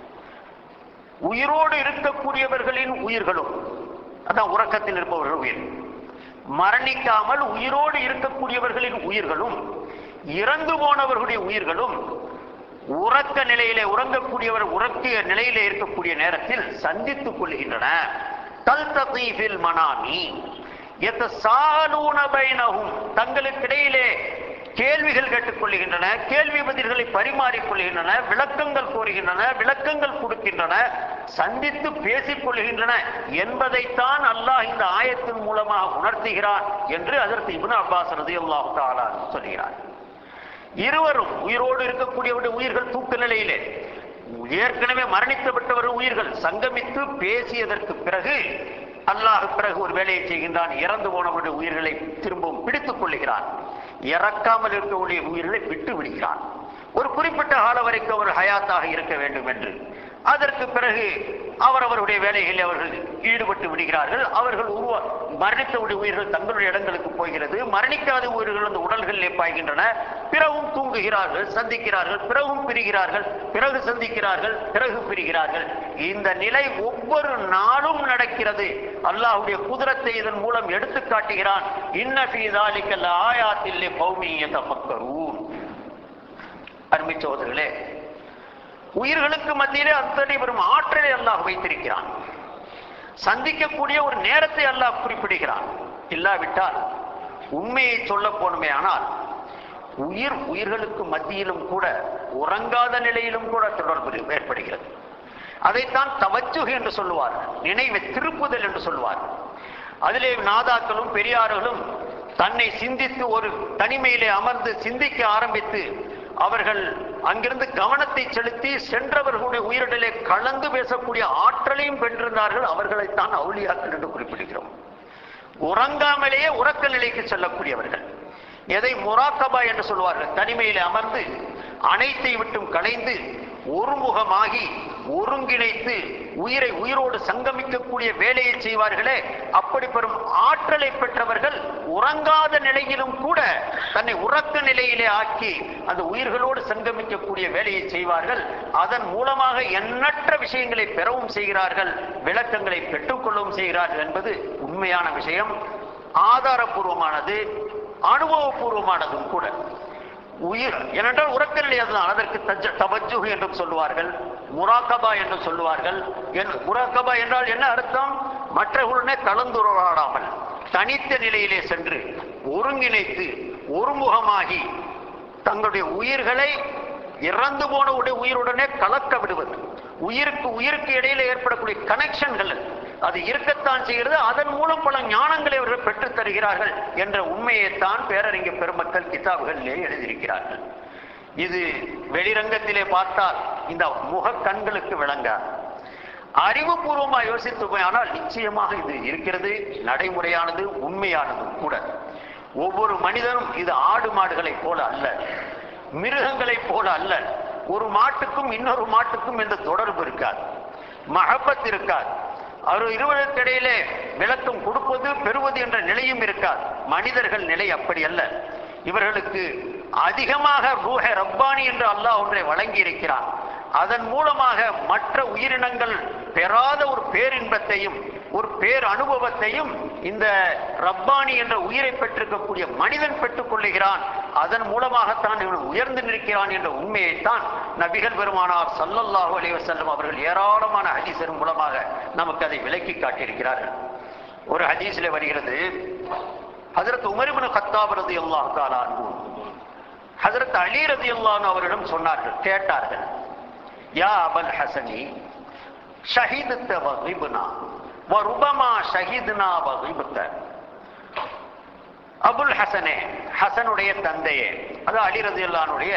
உயிரோடு இருக்கக்கூடியவர்களின் உயிர்களும் அதான் உறக்கத்தில் இருப்பவர்கள் உயிர் மரணிக்காமல் உயிரோடு இருக்கக்கூடியவர்களின் உயிர்களும் இறந்து போனவர்களுடைய உயிர்களும் உறக்க நிலையிலே உறங்கக்கூடியவர் உறக்கிய நிலையிலே இருக்கக்கூடிய நேரத்தில் சந்தித்துக் கொள்கின்றன தல்தீஃபில் மனாமி எத்தசாலூன பைனஹும் தங்களுக்கிடையிலே கேள்விகள் கேட்டுக்கொள்கின்றன கேள்வி பதில்களை பரிமாறிக் கொள்கின்றன விளக்கங்கள் கோருகின்றன விளக்கங்கள் கொடுக்கின்றன சந்தித்து பேசிக் கொள்கின்றன என்பதைத்தான் அல்லாஹ் இந்த ஆயத்தின் மூலமாக உணர்த்துகிறான் என்று அதற்கு இப்னு அப்பாஸ் ரதியல்லாஹு தஆலா சொல்கிறார் இருவரும் உயிரோடு இருக்கக்கூடியவருடைய உயிர்கள் தூக்க நிலையிலே ஏற்கனவே மரணிக்கப்பட்டவர் உயிர்கள் சங்கமித்து பேசியதற்கு பிறகு அல்லாஹ் பிறகு ஒரு வேலையை செய்கின்றான் இறந்து போனவருடைய உயிர்களை திரும்பவும் பிடித்துக் கொள்ளுகிறான் இறக்காமல் இருக்கக்கூடிய உயிர்களை விட்டு விடுகிறான் ஒரு குறிப்பிட்ட காலம் வரைக்கும் அவர் ஹயாத்தாக இருக்க வேண்டும் என்று அதற்கு பிறகு அவரவருடைய வேலைகளில் அவர்கள் ஈடுபட்டு விடுகிறார்கள் அவர்கள் உருவா மரணித்தவுடைய உயிர்கள் தங்களுடைய இடங்களுக்கு போகிறது மரணிக்காத உயிர்கள் அந்த உடல்களிலே பாய்கின்றன பிறகும் தூங்குகிறார்கள் சந்திக்கிறார்கள் பிறகும் பிரிகிறார்கள் பிறகு சந்திக்கிறார்கள் பிறகு பிரிகிறார்கள் இந்த நிலை ஒவ்வொரு நாளும் நடக்கிறது அல்லாஹ்வுடைய குதிரத்தை இதன் மூலம் எடுத்து காட்டுகிறான் இன்ன ஃபீ ذلك لآيات لقوم يتفكرون அருமை சகோதரர்களே உயிர்களுக்கு மத்தியிலே அத்தனை பெரும் ஆற்றலை அல்லாஹ் வைத்திருக்கிறான் சந்திக்கக்கூடிய ஒரு நேரத்தை அல்லாஹ் குறிப்பிடுகிறான் இல்லாவிட்டால் உண்மையை சொல்ல போனுமே ஆனால் உயிர் உயிர்களுக்கு மத்தியிலும் கூட உறங்காத நிலையிலும் கூட தொடர்பு ஏற்படுகிறது அதைத்தான் தவச்சுகு என்று சொல்லுவார் நினைவை திருப்புதல் என்று சொல்லுவார் அதிலே நாதாக்களும் பெரியார்களும் தன்னை சிந்தித்து ஒரு தனிமையிலே அமர்ந்து சிந்திக்க ஆரம்பித்து அவர்கள் அங்கிருந்து கவனத்தை செலுத்தி சென்றவர்களுடைய உயிரிடலே கலந்து பேசக்கூடிய ஆற்றலையும் பெற்றிருந்தார்கள் அவர்களைத்தான் அவுளியாக்கள் என்று குறிப்பிடுகிறோம் உறங்காமலேயே உறக்க நிலைக்கு செல்லக்கூடியவர்கள் எதை முராக்கபா என்று சொல்வார்கள் தனிமையிலே அமர்ந்து அனைத்தை விட்டும் கலைந்து ஒருமுகமாகி ஒருங்கிணைத்து உயிரை உயிரோடு சங்கமிக்கக்கூடிய வேலையை செய்வார்களே அப்படி பெறும் ஆற்றலை பெற்றவர்கள் உறங்காத நிலையிலும் கூட தன்னை உறக்க நிலையிலே ஆக்கி அந்த உயிர்களோடு சங்கமிக்கக்கூடிய வேலையை செய்வார்கள் அதன் மூலமாக எண்ணற்ற விஷயங்களை பெறவும் செய்கிறார்கள் விளக்கங்களை பெற்றுக்கொள்ளவும் செய்கிறார்கள் என்பது உண்மையான விஷயம் ஆதாரபூர்வமானது அனுபவபூர்வமானதும் கூட உயிர் ஏனென்றால் உறக்க நிலை அதுதான் அதற்கு தஜ தவஜுகு என்றும் சொல்லுவார்கள் முராக்கபா என்றும் சொல்லுவார்கள் என் முராக்கபா என்றால் என்ன அர்த்தம் மற்றவர்களுடனே கலந்துரையாடாமல் தனித்த நிலையிலே சென்று ஒருங்கிணைத்து ஒருமுகமாகி தங்களுடைய உயிர்களை இறந்து போன உடைய உயிருடனே கலக்க விடுவது உயிருக்கு உயிருக்கு இடையில ஏற்படக்கூடிய கனெக்ஷன்கள் அது இருக்கத்தான் செய்கிறது அதன் மூலம் பல ஞானங்களை அவர்கள் பெற்றுத் தருகிறார்கள் என்ற உண்மையைத்தான் பேரறிஞர் பெருமக்கள் கிதாபுகளிலே எழுதியிருக்கிறார்கள் இது வெளிரங்கத்திலே பார்த்தால் இந்த முக கண்களுக்கு விளங்காது அறிவுபூர்வமா யோசித்து ஆனால் நிச்சயமாக இது இருக்கிறது நடைமுறையானது உண்மையானதும் கூட ஒவ்வொரு மனிதனும் இது ஆடு மாடுகளைப் போல அல்ல மிருகங்களைப் போல அல்ல ஒரு மாட்டுக்கும் இன்னொரு மாட்டுக்கும் எந்த தொடர்பு இருக்காது மகப்பத் இருக்காது அவர் இருவருக்கு இடையிலே விளக்கம் கொடுப்பது பெறுவது என்ற நிலையும் இருக்காது மனிதர்கள் நிலை அப்படி அல்ல இவர்களுக்கு அதிகமாக ரூஹ ரப்பானி என்று அல்லாஹ் ஒன்றை வழங்கி இருக்கிறான் அதன் மூலமாக மற்ற உயிரினங்கள் பெறாத ஒரு பேரின்பத்தையும் ஒரு பேர் அனுபவத்தையும் இந்த ரப்பானி என்ற உயிரை பெற்றிருக்கக்கூடிய மனிதன் பெற்றுக் கொள்ளுகிறான் அதன் மூலமாகத்தான் இவன் உயர்ந்து நிற்கிறான் என்ற உண்மையைத்தான் நபிகள் பெருமானார் சல்லல்லாஹு அலைஹி வஸல்லம் அவர்கள் ஏராளமான ஹதீஸர் மூலமாக நமக்கு அதை விளக்கி காட்டியிருக்கிறார்கள் ஒரு ஹதீஸில் வருகிறது ஹஜரத் உமரிபுன் கத்தாப் ரலியல்லாஹு தஆலா அன்ஹு ஹஜரத் அலி ரலியல்லாஹு அவரிடம் சொன்னார்கள் கேட்டார்கள் யா அபல் ஹசனி ஷஹீதுத்த வகிபுனா வருபமா ஷஹீதுனா வகிபுத்த அபுல் ஹசனே ஹசனுடைய தந்தையே அது அலி ரதியுல்லானுடைய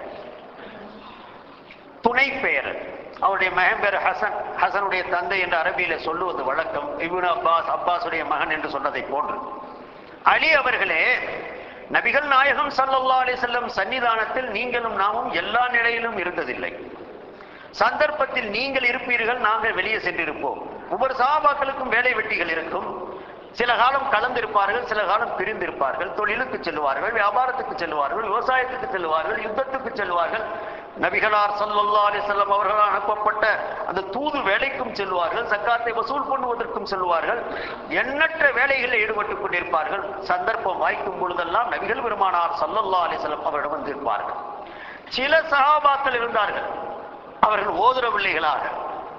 துணை பெயர் அவருடைய மகன் பேர் ஹசன் ஹசனுடைய தந்தை என்று அரபியில சொல்லுவது வழக்கம் இப்னு அப்பாஸ் அப்பாஸுடைய மகன் என்று சொன்னதை போன்று அலி அவர்களே நபிகள் நாயகம் ஸல்லல்லாஹு அலைஹி வஸல்லம் சன்னிதானத்தில் நீங்களும் நாமும் எல்லா நிலையிலும் இருந்ததில்லை சந்தர்ப்பத்தில் நீங்கள் இருப்பீர்கள் நாங்கள் வெளியே சென்றிருப்போம் ஒவ்வொரு சகாபாக்களுக்கும் வேலை வெட்டிகள் இருக்கும் சில காலம் கலந்திருப்பார்கள் சில காலம் பிரிந்திருப்பார்கள் தொழிலுக்கு செல்வார்கள் வியாபாரத்துக்கு செல்வார்கள் விவசாயத்துக்கு செல்வார்கள் யுத்தத்துக்கு செல்வார்கள் நபிகளார் ஸல்லல்லாஹு அலைஹி வஸல்லம் அவர்களால் அனுப்பப்பட்ட அந்த தூது வேலைக்கும் செல்வார்கள் சக்காத்தை வசூல் பண்ணுவதற்கும் செல்வார்கள் எண்ணற்ற வேலைகளில் ஈடுபட்டுக் கொண்டிருப்பார்கள் சந்தர்ப்பம் வாய்க்கும் பொழுதெல்லாம் நபிகள் பெருமானார் ஸல்லல்லாஹு அலைஹி வஸல்லம் அவரிடம் வந்திருப்பார்கள் சில சஹாபாக்கள் இருந்தார்கள் அவர்கள் ஓதுற பிள்ளைகளாக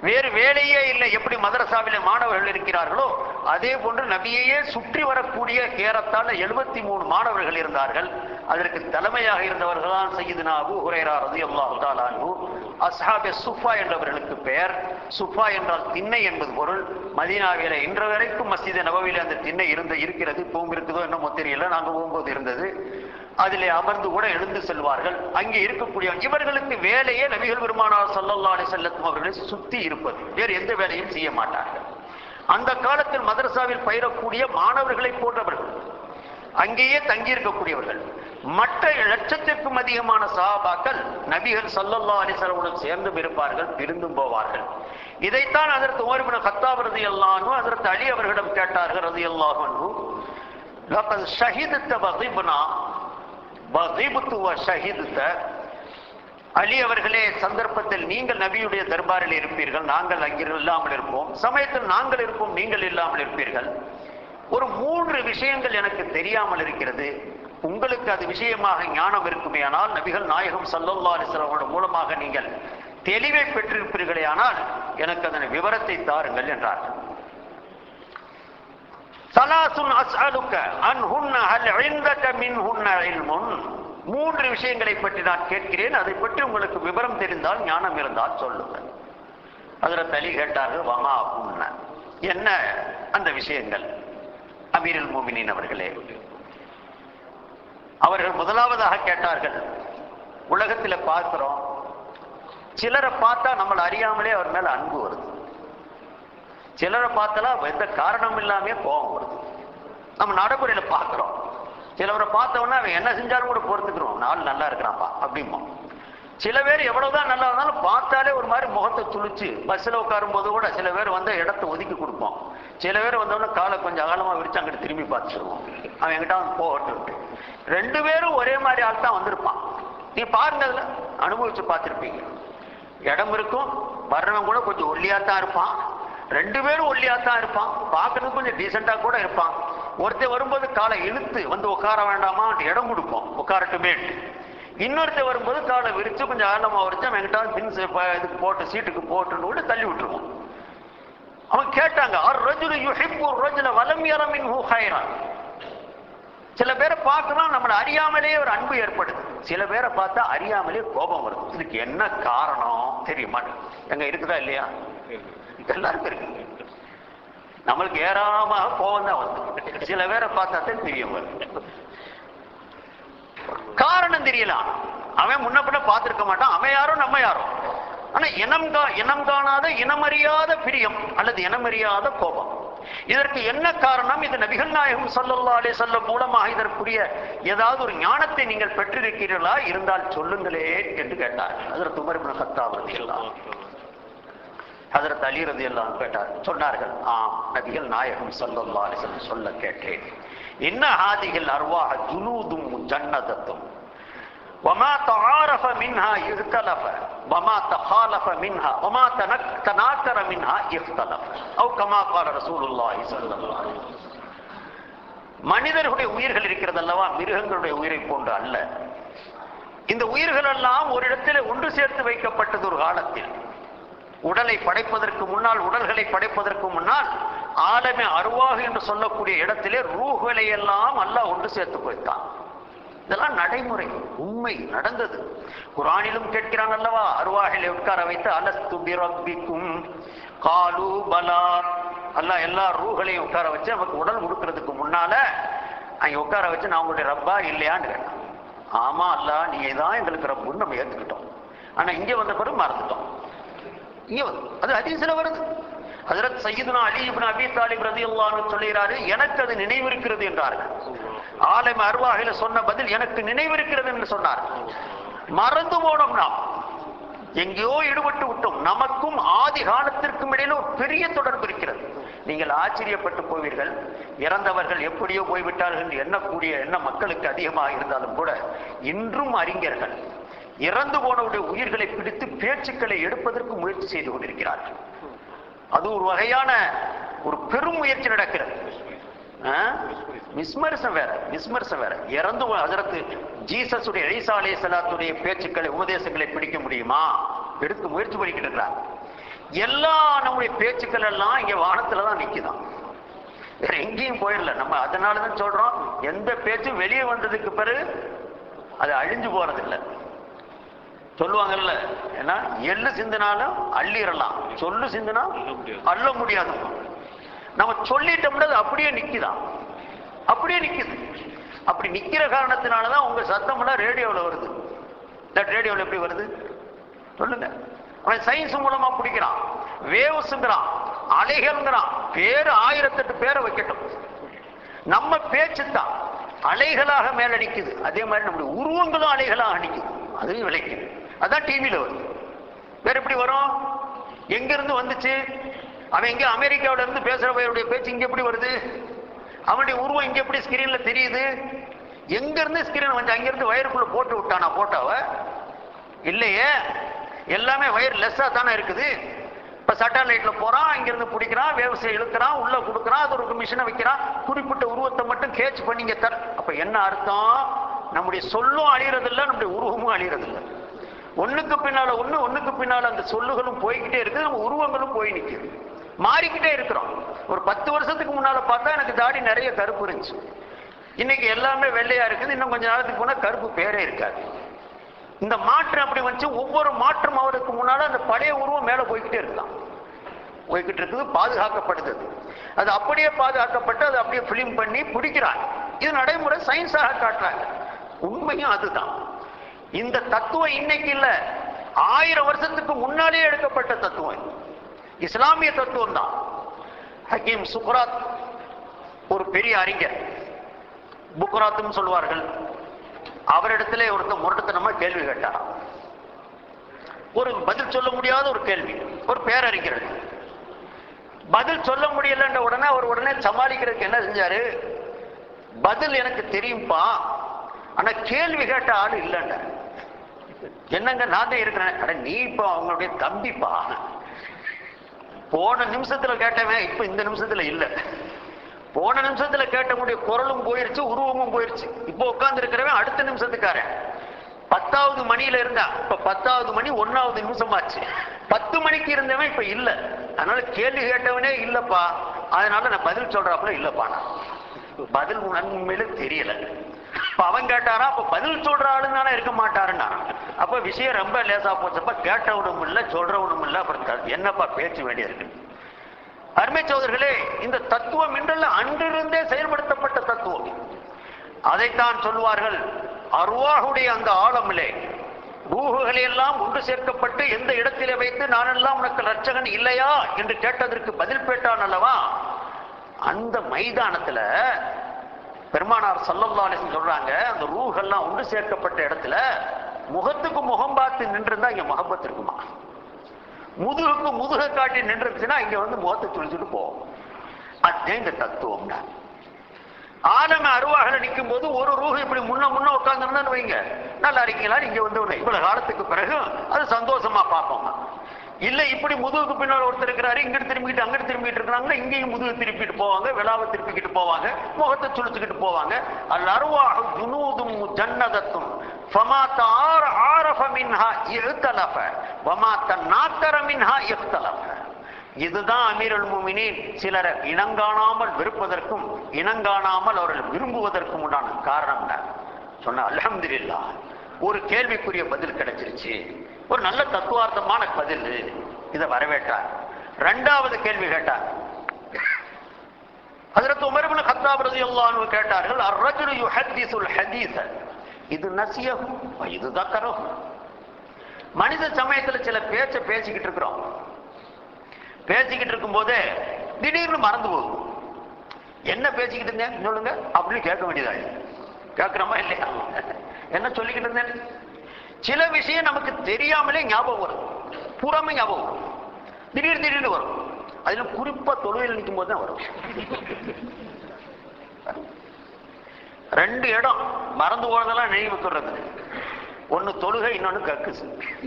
வேறு வேலையே இல்லை எப்படி மதரசாவிலே மாணவர்கள் இருக்கிறார்களோ அதே போன்று நபியையே சுற்றி வரக்கூடிய கேரத்தால எழுபத்தி மூணு மாணவர்கள் இருந்தார்கள் அதற்கு தலைமையாக இருந்தவர்கள் தான் சையதுனா அபு ஹுரேரா ரதி அல்லாஹு தாலானு அஸ்ஹாபே சுஃபா என்றவர்களுக்கு பெயர் சுஃபா என்றால் திண்ணை என்பது பொருள் மதீனாவில இன்று வரைக்கும் மஸ்ஜித் நபவில அந்த திண்ணை இருந்த இருக்கிறது இப்பவும் இருக்குதோ என்னமோ தெரியல நாங்க போகும்போது இருந்தது அதிலே அமர்ந்து கூட எழுந்து செல்வார்கள் அங்கே இருக்கக்கூடிய இவர்களுக்கு வேலையே நபிகள் பெருமானார் ஸல்லல்லாஹு அலைஹி வஸல்லம் அவர்களை சுத்தி இருப்பது வேறு எந்த வேலையும் செய்ய மாட்டார்கள் அந்த காலத்தில் மதரசாவில் பயிரக்கூடிய மாணவர்களை போன்றவர்கள் அங்கேயே தங்கி இருக்கக்கூடியவர்கள் மற்ற லட்சத்திற்கும் அதிகமான சஹாபாக்கள் நபிகள் ஸல்லல்லாஹு அலைஹி வஸல்லம் சேர்ந்தும் இருப்பார்கள் பிரிந்தும் போவார்கள் இதைத்தான் அதற்கு உமர் இப்னு கத்தாப் ரலியல்லாஹு அன்ஹு அதற்கு அலி அவர்களிடம் கேட்டார்கள் ரலியல்லாஹு அன்ஹு லகத் ஷஹிதத்த வகிப்னா வகிப்து வ ஷஹிதத்த அலி அவர்களே சந்தர்ப்பத்தில் நீங்கள் நபியுடைய தர்பாரில் இருப்பீர்கள் நாங்கள் அங்கே இல்லாமல் இருப்போம் சமயத்தில் நாங்கள் இருப்போம் நீங்கள் இல்லாமல் இருப்பீர்கள் ஒரு மூன்று விஷயங்கள் எனக்கு தெரியாமல் இருக்கிறது உங்களுக்கு அது விஷயமாக ஞானம் இருக்குமே ஆனால் நபிகள் நாயகம் சல்லல்லா அலிஸ்லாமோட மூலமாக நீங்கள் தெளிவை பெற்றிருப்பீர்களே ஆனால் எனக்கு அதன் விவரத்தை தாருங்கள் என்றார்கள் சலாசுன் அஸ்அலுக்க அன்ஹுன்ன ஹல் இந்தக மின்ஹுன்ன இல்முன் மூன்று விஷயங்களை பற்றி நான் கேட்கிறேன் அதை பற்றி உங்களுக்கு விவரம் தெரிந்தால் ஞானம் இருந்தால் சொல்லுங்கள் அதில் தலி கேட்டார்கள் வமா உன்ன என்ன அந்த விஷயங்கள் அமீருல் மோமினின் அவர்களே அவர்கள் முதலாவதாக கேட்டார்கள் உலகத்துல பார்க்கிறோம் சிலரை பார்த்தா நம்மளை அறியாமலே அவர் மேல அன்பு வருது சிலரை பார்த்தாலும் எந்த காரணம் இல்லாமே கோபம் வருது நம்ம நடைமுறையில பார்க்கிறோம் சிலவரை பார்த்தவொன்னே அவன் என்ன செஞ்சாலும் கூட பொறுத்துக்கிறோம் நாள் நல்லா இருக்கிறான்ப்பா அப்படிம்போம் சில பேர் எவ்வளவுதான் நல்லா இருந்தாலும் பார்த்தாலே ஒரு மாதிரி முகத்தை துளிச்சு பஸ்ஸில் உட்காரும் போது கூட சில பேர் வந்து இடத்த ஒதுக்கி கொடுப்போம் சில பேர் வந்தவொடனே காலை கொஞ்சம் அகலமா விரிச்சு அங்கிட்டு திரும்பி பார்த்துருவோம் அவன் என்கிட்ட அவன் போகட்டு ரெண்டு பேரும் ஒரே மாதிரி ஆள் தான் வந்திருப்பான் நீ பாருங்க அதுல அனுபவிச்சு பார்த்துருப்பீங்க இடம் இருக்கும் வர்றவன் கூட கொஞ்சம் ஒல்லியா தான் இருப்பான் ரெண்டு பேரும் ஒல்லியா தான் இருப்பான் பார்க்கறதுக்கு கொஞ்சம் டீசெண்டா கூட இருப்பான் ஒருத்தர் வரும்போது காலை இழுத்து வந்து உட்கார வேண்டாமா இடம் கொடுப்போம் உட்காரட்டுமே இன்னொருத்தர் வரும்போது காலை விரிச்சு கொஞ்சம் ஆழமா விரிச்சு அவன் எங்கிட்ட பின் இதுக்கு போட்டு சீட்டுக்கு போட்டுன்னு கூட தள்ளி விட்டுருவோம் அவன் கேட்டாங்க ஆர் ரஜுல யுஹிப்பு ரஜுல வலம் யரமின் ஹைரான் சில பேரை பார்க்கலாம் நம்மளை அறியாமலே ஒரு அன்பு ஏற்படுது சில பேரை பார்த்தா அறியாமலே கோபம் வருது இதுக்கு என்ன காரணம் தெரியுமா எங்க இருக்குதா இல்லையா எல்லாருக்கும் இருக்கு நம்மளுக்கு ஏராளமாக கோபம் தான் வருது சில பேரை பார்த்தா தான் தெரியும் வருது காரணம் தெரியலாம் அவன் முன்ன பின்ன பார்த்திருக்க மாட்டான் அவன் யாரோ நம்ம யாரோ ஆனா இனம் கா இனம் காணாத இனமறியாத பிரியம் அல்லது இனமறியாத கோபம் இதற்கு என்ன காரணம் இது நபிகள் நாயகம் சல்லல்லா அலே சொல்லம் மூலமாக இதற்குரிய ஏதாவது ஒரு ஞானத்தை நீங்கள் பெற்றிருக்கிறீர்களா இருந்தால் சொல்லுங்களே என்று கேட்டார் அதில் துமர்பின் கத்தாவதி எல்லாம் ஹதரத் அலி ரதி எல்லாம் கேட்டார் சொன்னார்கள் ஆம் நபிகள் நாயகம் சல்லல்லா அலே சொல்லம் சொல்ல கேட்டேன் என்ன ஹாதிகள் அர்வாக ஜுனூதும் ஜன்னதத்தும் وما تعارف منها اختلف وما تخالف منها وما تنك- تناكر منها اختلف او كما قال رسول الله صلى الله عليه وسلم மனிதர்களுடைய உயிர்கள் இருக்கிறது அல்லவா மிருகங்களுடைய உயிரை போன்று அல்ல இந்த உயிர்கள் எல்லாம் ஒரு இடத்தில் ஒன்று சேர்த்து வைக்கப்பட்டது ஒரு காலத்தில் உடலை படைப்பதற்கு முன்னால் உடல்களை படைப்பதற்கு முன்னால் ஆலமே அருவாக என்று சொல்லக்கூடிய இடத்திலே ரூஹ்களை எல்லாம் அல்லாஹ் ஒன்று சேர்த்து வைத்தான் இதெல்லாம் நடைமுறை உண்மை நடந்தது குரானிலும் கேட்கிறான் அல்லவா அருவாகிலே உட்கார வைத்து அலஸ்து பிரப்பிக்கும் காலு பலா அல்லாஹ் எல்லா ரூகளையும் உட்கார வச்சு நமக்கு உடல் கொடுக்கறதுக்கு முன்னால அங்க உட்கார வச்சு நான் உங்களுடைய ரப்பா இல்லையான்னு கேட்டான் ஆமா அல்லாஹ் நீங்க தான் எங்களுக்கு ரப்புன்னு நம்ம ஏத்துக்கிட்டோம் ஆனா இங்க வந்த பிறகு மறந்துட்டோம் இங்க வந்து அது ஹதீஸ்ல வருது ஹஜரத் சையதுனா அலி இப்னு அபி தாலிப் ரலியல்லாஹு அன்ஹு சொல்கிறாரு எனக்கு அது நினைவிருக்கிறது என்றார்கள் ஆலம அருவாகில சொன்ன பதில் எனக்கு நினைவிருக்கிறது என்று சொன்னார் மறந்து போனோம் நாம் எங்கேயோ ஈடுபட்டு விட்டோம் நமக்கும் ஆதி காலத்திற்கும் இடையில ஒரு பெரிய தொடர்பு இருக்கிறது நீங்கள் ஆச்சரியப்பட்டு போவீர்கள் இறந்தவர்கள் எப்படியோ போய்விட்டார்கள் என்று எண்ணக்கூடிய எண்ண மக்களுக்கு அதிகமாக இருந்தாலும் கூட இன்றும் அறிஞர்கள் இறந்து போனவருடைய உயிர்களை பிடித்து பேச்சுக்களை எடுப்பதற்கு முயற்சி செய்து கொண்டிருக்கிறார்கள் அது ஒரு வகையான ஒரு பெரும் முயற்சி நடக்கிறது ஆ? மிஸ்மரிசம் வேற மிஸ்மரிசம் வேற இறந்து அதற்கு ஜீசஸுடைய ஈசா அலைஹிஸ்ஸலாத்துடைய பேச்சுக்களை உபதேசங்களை பிடிக்க முடியுமா எடுத்து முயற்சி பண்ணிக்கிட்டு இருக்கிறார் எல்லா நம்முடைய பேச்சுக்கள் எல்லாம் இங்க வானத்துல தான் நிக்குதாம் வேற எங்கேயும் போயிடல நம்ம அதனால தான் சொல்றோம் எந்த பேச்சும் வெளியே வந்ததுக்கு பிறகு அது அழிஞ்சு போறதில்லை சொல்லுவாங்கல்ல ஏன்னா எள்ளு சிந்தினாலும் அள்ளிடலாம் சொல்லு சிந்தினா அள்ள முடியாது நம்ம சொல்லிட்டோம்னா அது அப்படியே நிக்குதாம் அப்படியே நிக்குது அப்படி நிக்கிற காரணத்தினாலதான் உங்க சத்தம்லாம் ரேடியோவில் வருது இந்த ரேடியோவில் எப்படி வருது சொல்லுங்க அவன் சயின்ஸ் மூலமா பிடிக்கிறான் வேவ்ஸுங்கிறான் அலைகள்ங்கிறான் பேர் ஆயிரத்தெட்டு பேரை வைக்கட்டும் நம்ம பேச்சு தான் அலைகளாக மேல நிக்குது அதே மாதிரி நம்முடைய உருவங்களும் அலைகளாக நிக்குது அதுவும் விளைக்குது அதான் டிவியில வருது வேற எப்படி வரும் எங்க இருந்து வந்துச்சு அவன் எங்க அமெரிக்காவில இருந்து பேசுறவருடைய பேச்சு இங்க எப்படி வருது அவனுடைய உருவம் இங்க எப்படி ஸ்கிரீன்ல தெரியுது எங்க இருந்து ஸ்கிரீன் வந்து அங்க இருந்து வயருக்குள்ள போட்டு விட்டானா போட்டோவை இல்லையே எல்லாமே வயர் லெஸ்ஸா தானே இருக்குது இப்ப சட்டாலைட்ல போறான் இங்க இருந்து பிடிக்கிறான் விவசாயம் இழுக்கிறான் உள்ள கொடுக்குறான் அது ஒரு மிஷினை வைக்கிறான் குறிப்பிட்ட உருவத்தை மட்டும் கேட்ச் பண்ணிங்க தர் அப்ப என்ன அர்த்தம் நம்முடைய சொல்லும் அழியறதில்ல நம்முடைய உருவமும் அழியறதில்ல ஒண்ணுக்கு பின்னால ஒண்ணு ஒண்ணுக்கு பின்னால அந்த சொல்லுகளும் போய்கிட்டே இருக்குது நம்ம உருவங்களும் போய் நிக்குது மாறிக்கிட்டே இருக்கிறோம் ஒரு பத்து வருஷத்துக்கு முன்னால பார்த்தா எனக்கு தாடி நிறைய கருப்பு இருந்துச்சு இன்னைக்கு எல்லாமே வெள்ளையா இருக்குது இன்னும் கொஞ்ச நாளத்துக்கு போனா கருப்பு பேரே இருக்காது இந்த மாற்றம் அப்படி வந்து ஒவ்வொரு மாற்றம் அவருக்கு முன்னால அந்த பழைய உருவம் மேல போய்கிட்டே இருக்கலாம் போய்கிட்டு இருக்குது பாதுகாக்கப்படுது அது. அது அப்படியே பாதுகாக்கப்பட்டு அதை அப்படியே பிலிம் பண்ணி பிடிக்கிறாங்க இது நடைமுறை சயின்ஸாக காட்டுறாங்க உண்மையும் அதுதான் இந்த தத்துவம் இன்னைக்கு இல்ல ஆயிரம் வருஷத்துக்கு முன்னாலே எடுக்கப்பட்ட தத்துவம் இது. இஸ்லாமிய தத்துவம் தான் ஹக்கீம் சுக்ராத் ஒரு பெரிய அறிஞர் புக்ராத்துன்னு சொல்வார்கள் அவரிடத்திலே ஒருத்தர் முரட்டுத்தனமா கேள்வி கேட்டார் ஒரு பதில் சொல்ல முடியாத ஒரு கேள்வி ஒரு பேரறிஞர் பதில் சொல்ல முடியலன்ற உடனே அவர் உடனே சமாளிக்கிறதுக்கு என்ன செஞ்சாரு பதில் எனக்கு தெரியும்பா ஆனா கேள்வி கேட்ட ஆள் இல்லைன்ற என்னங்க நான் தான் இருக்கிறேன் அட நீ இப்போ அவங்களுடைய தம்பிப்பா போன நிமிஷத்துல கேட்டவன் இப்ப இந்த நிமிஷத்துல இல்ல போன நிமிஷத்துல கேட்டவனுடைய குரலும் போயிருச்சு உருவமும் போயிருச்சு இப்போ உட்கார்ந்து இருக்கிறவன் அடுத்த நிமிஷத்துக்காரன் பத்தாவது மணியில இருந்தான் இப்ப பத்தாவது மணி ஒன்னாவது நிமிஷம் ஆச்சு பத்து மணிக்கு இருந்தவன் இப்ப இல்ல அதனால கேள்வி கேட்டவனே இல்லப்பா அதனால நான் பதில் சொல்றாப்புல இல்லப்பா நான் பதில் உண்மையில தெரியல இப்ப அவன் கேட்டாரா அப்ப பதில் சொல்ற ஆளுனால இருக்க மாட்டாருன்னா அப்ப விஷயம் ரொம்ப லேசா போச்சப்ப கேட்டவனும் இல்ல சொல்றவனும் இல்ல அப்புறம் த- என்னப்பா பேச்சு வேண்டியிருக்கு அருமை சோதர்களே இந்த தத்துவம் இன்றல்ல அன்றிருந்தே செயல்படுத்தப்பட்ட தத்துவம் அதைத்தான் சொல்வார்கள் அருவாகுடைய அந்த ஆழமிலே ரூகுகளை எல்லாம் ஒன்று சேர்க்கப்பட்டு எந்த இடத்திலே வைத்து நானெல்லாம் உனக்கு ரட்சகன் இல்லையா என்று கேட்டதற்கு பதில் பேட்டான் அல்லவா அந்த மைதானத்துல பெருமானார் சல்லல்லா அலிஸ்லம் சொல்றாங்க அந்த ரூஹெல்லாம் ஒன்று சேர்க்கப்பட்ட இடத்துல முகத்துக்கு முகம் பார்த்து நின்றிருந்தா இங்க முகப்பத் இருக்குமா முதுகுக்கு முதுக காட்டி நின்றுச்சுன்னா இங்க வந்து முகத்தை சுழிச்சுட்டு போகும் அதுதான் இந்த தத்துவம்னா ஆலம அருவாகல நிற்கும் போது ஒரு ரூஹ் இப்படி முன்ன முன்ன உட்கார்ந்துருந்தான்னு வைங்க நல்லா இருக்கீங்களா இங்க வந்து ஒரு இவ்வளவு காலத்துக்கு பிறகு அது சந்தோஷமா பார்ப்போம் இல்ல இப்படி முதுகுக்கு பின்னால் ஒருத்தர் இருக்கிறாரு இங்கிட்டு திரும்பிட்டு அங்கிட்டு திரும்பிட்டு இருக்கிறாங்கன்னா இங்கேயும் முதுகு திருப்பிட்டு போவாங்க விழாவை திருப்பிக்கிட்டு போவாங்க முகத்தை சுழிச்சுக்கிட்டு போவாங்க அல் அருவாஹு ஜுனூதும் ஜன்னதத்தும் ஃபமா தார் ஆரஃப மின்ஹா இஹ்தலஃப வமா தன்னாக்கர மின்ஹா இஹ்தலஃப இதுதான் அமீருல் முமினின் சிலரை இனங்காணாமல் வெறுப்பதற்கும் இனங்காணாமல் அவர்கள் விரும்புவதற்கும் உண்டான காரணம் தான் சொன்ன அல்ஹம்துலில்லாஹ் ஒரு கேள்விக்குரிய பதில் கிடைச்சிருச்சு ஒரு நல்ல தத்துவார்த்தமான பதில் இதை வரவேற்றார் ரெண்டாவது கேள்வி கேட்டார் ஹஜரத் உமர் இப்னு கத்தாப் ரலியல்லாஹு அன்ஹு கேட்டார்கள் அர்-ரஜுலு யுஹத்திஸுல் ஹதீஸ இது நசியஹு வ இது தக்கரஹு மனித சமயத்துல சில பேச்ச பேசிக்கிட்டு இருக்கிறோம் பேசிக்கிட்டு இருக்கும்போதே திடீர்னு மறந்து போகும் என்ன பேசிக்கிட்டு இருந்தேன் சொல்லுங்க அப்படின்னு கேட்க வேண்டியதா கேட்கிறோமா இல்லையா என்ன சொல்லிக்கிட்டு இருந்தேன் சில விஷயம் நமக்கு தெரியாமலே ஞாபகம் வரும் பூராமே ஞாபகம் வரும் திடீர் திடீர்னு வரும் அதுல குறிப்பா தொழுகையில் நிற்கும் போது தான் வரும் ரெண்டு இடம் மறந்து போனதெல்லாம் நினைவு சொல்றது ஒன்னு தொழுகை இன்னொன்னு கக்குசு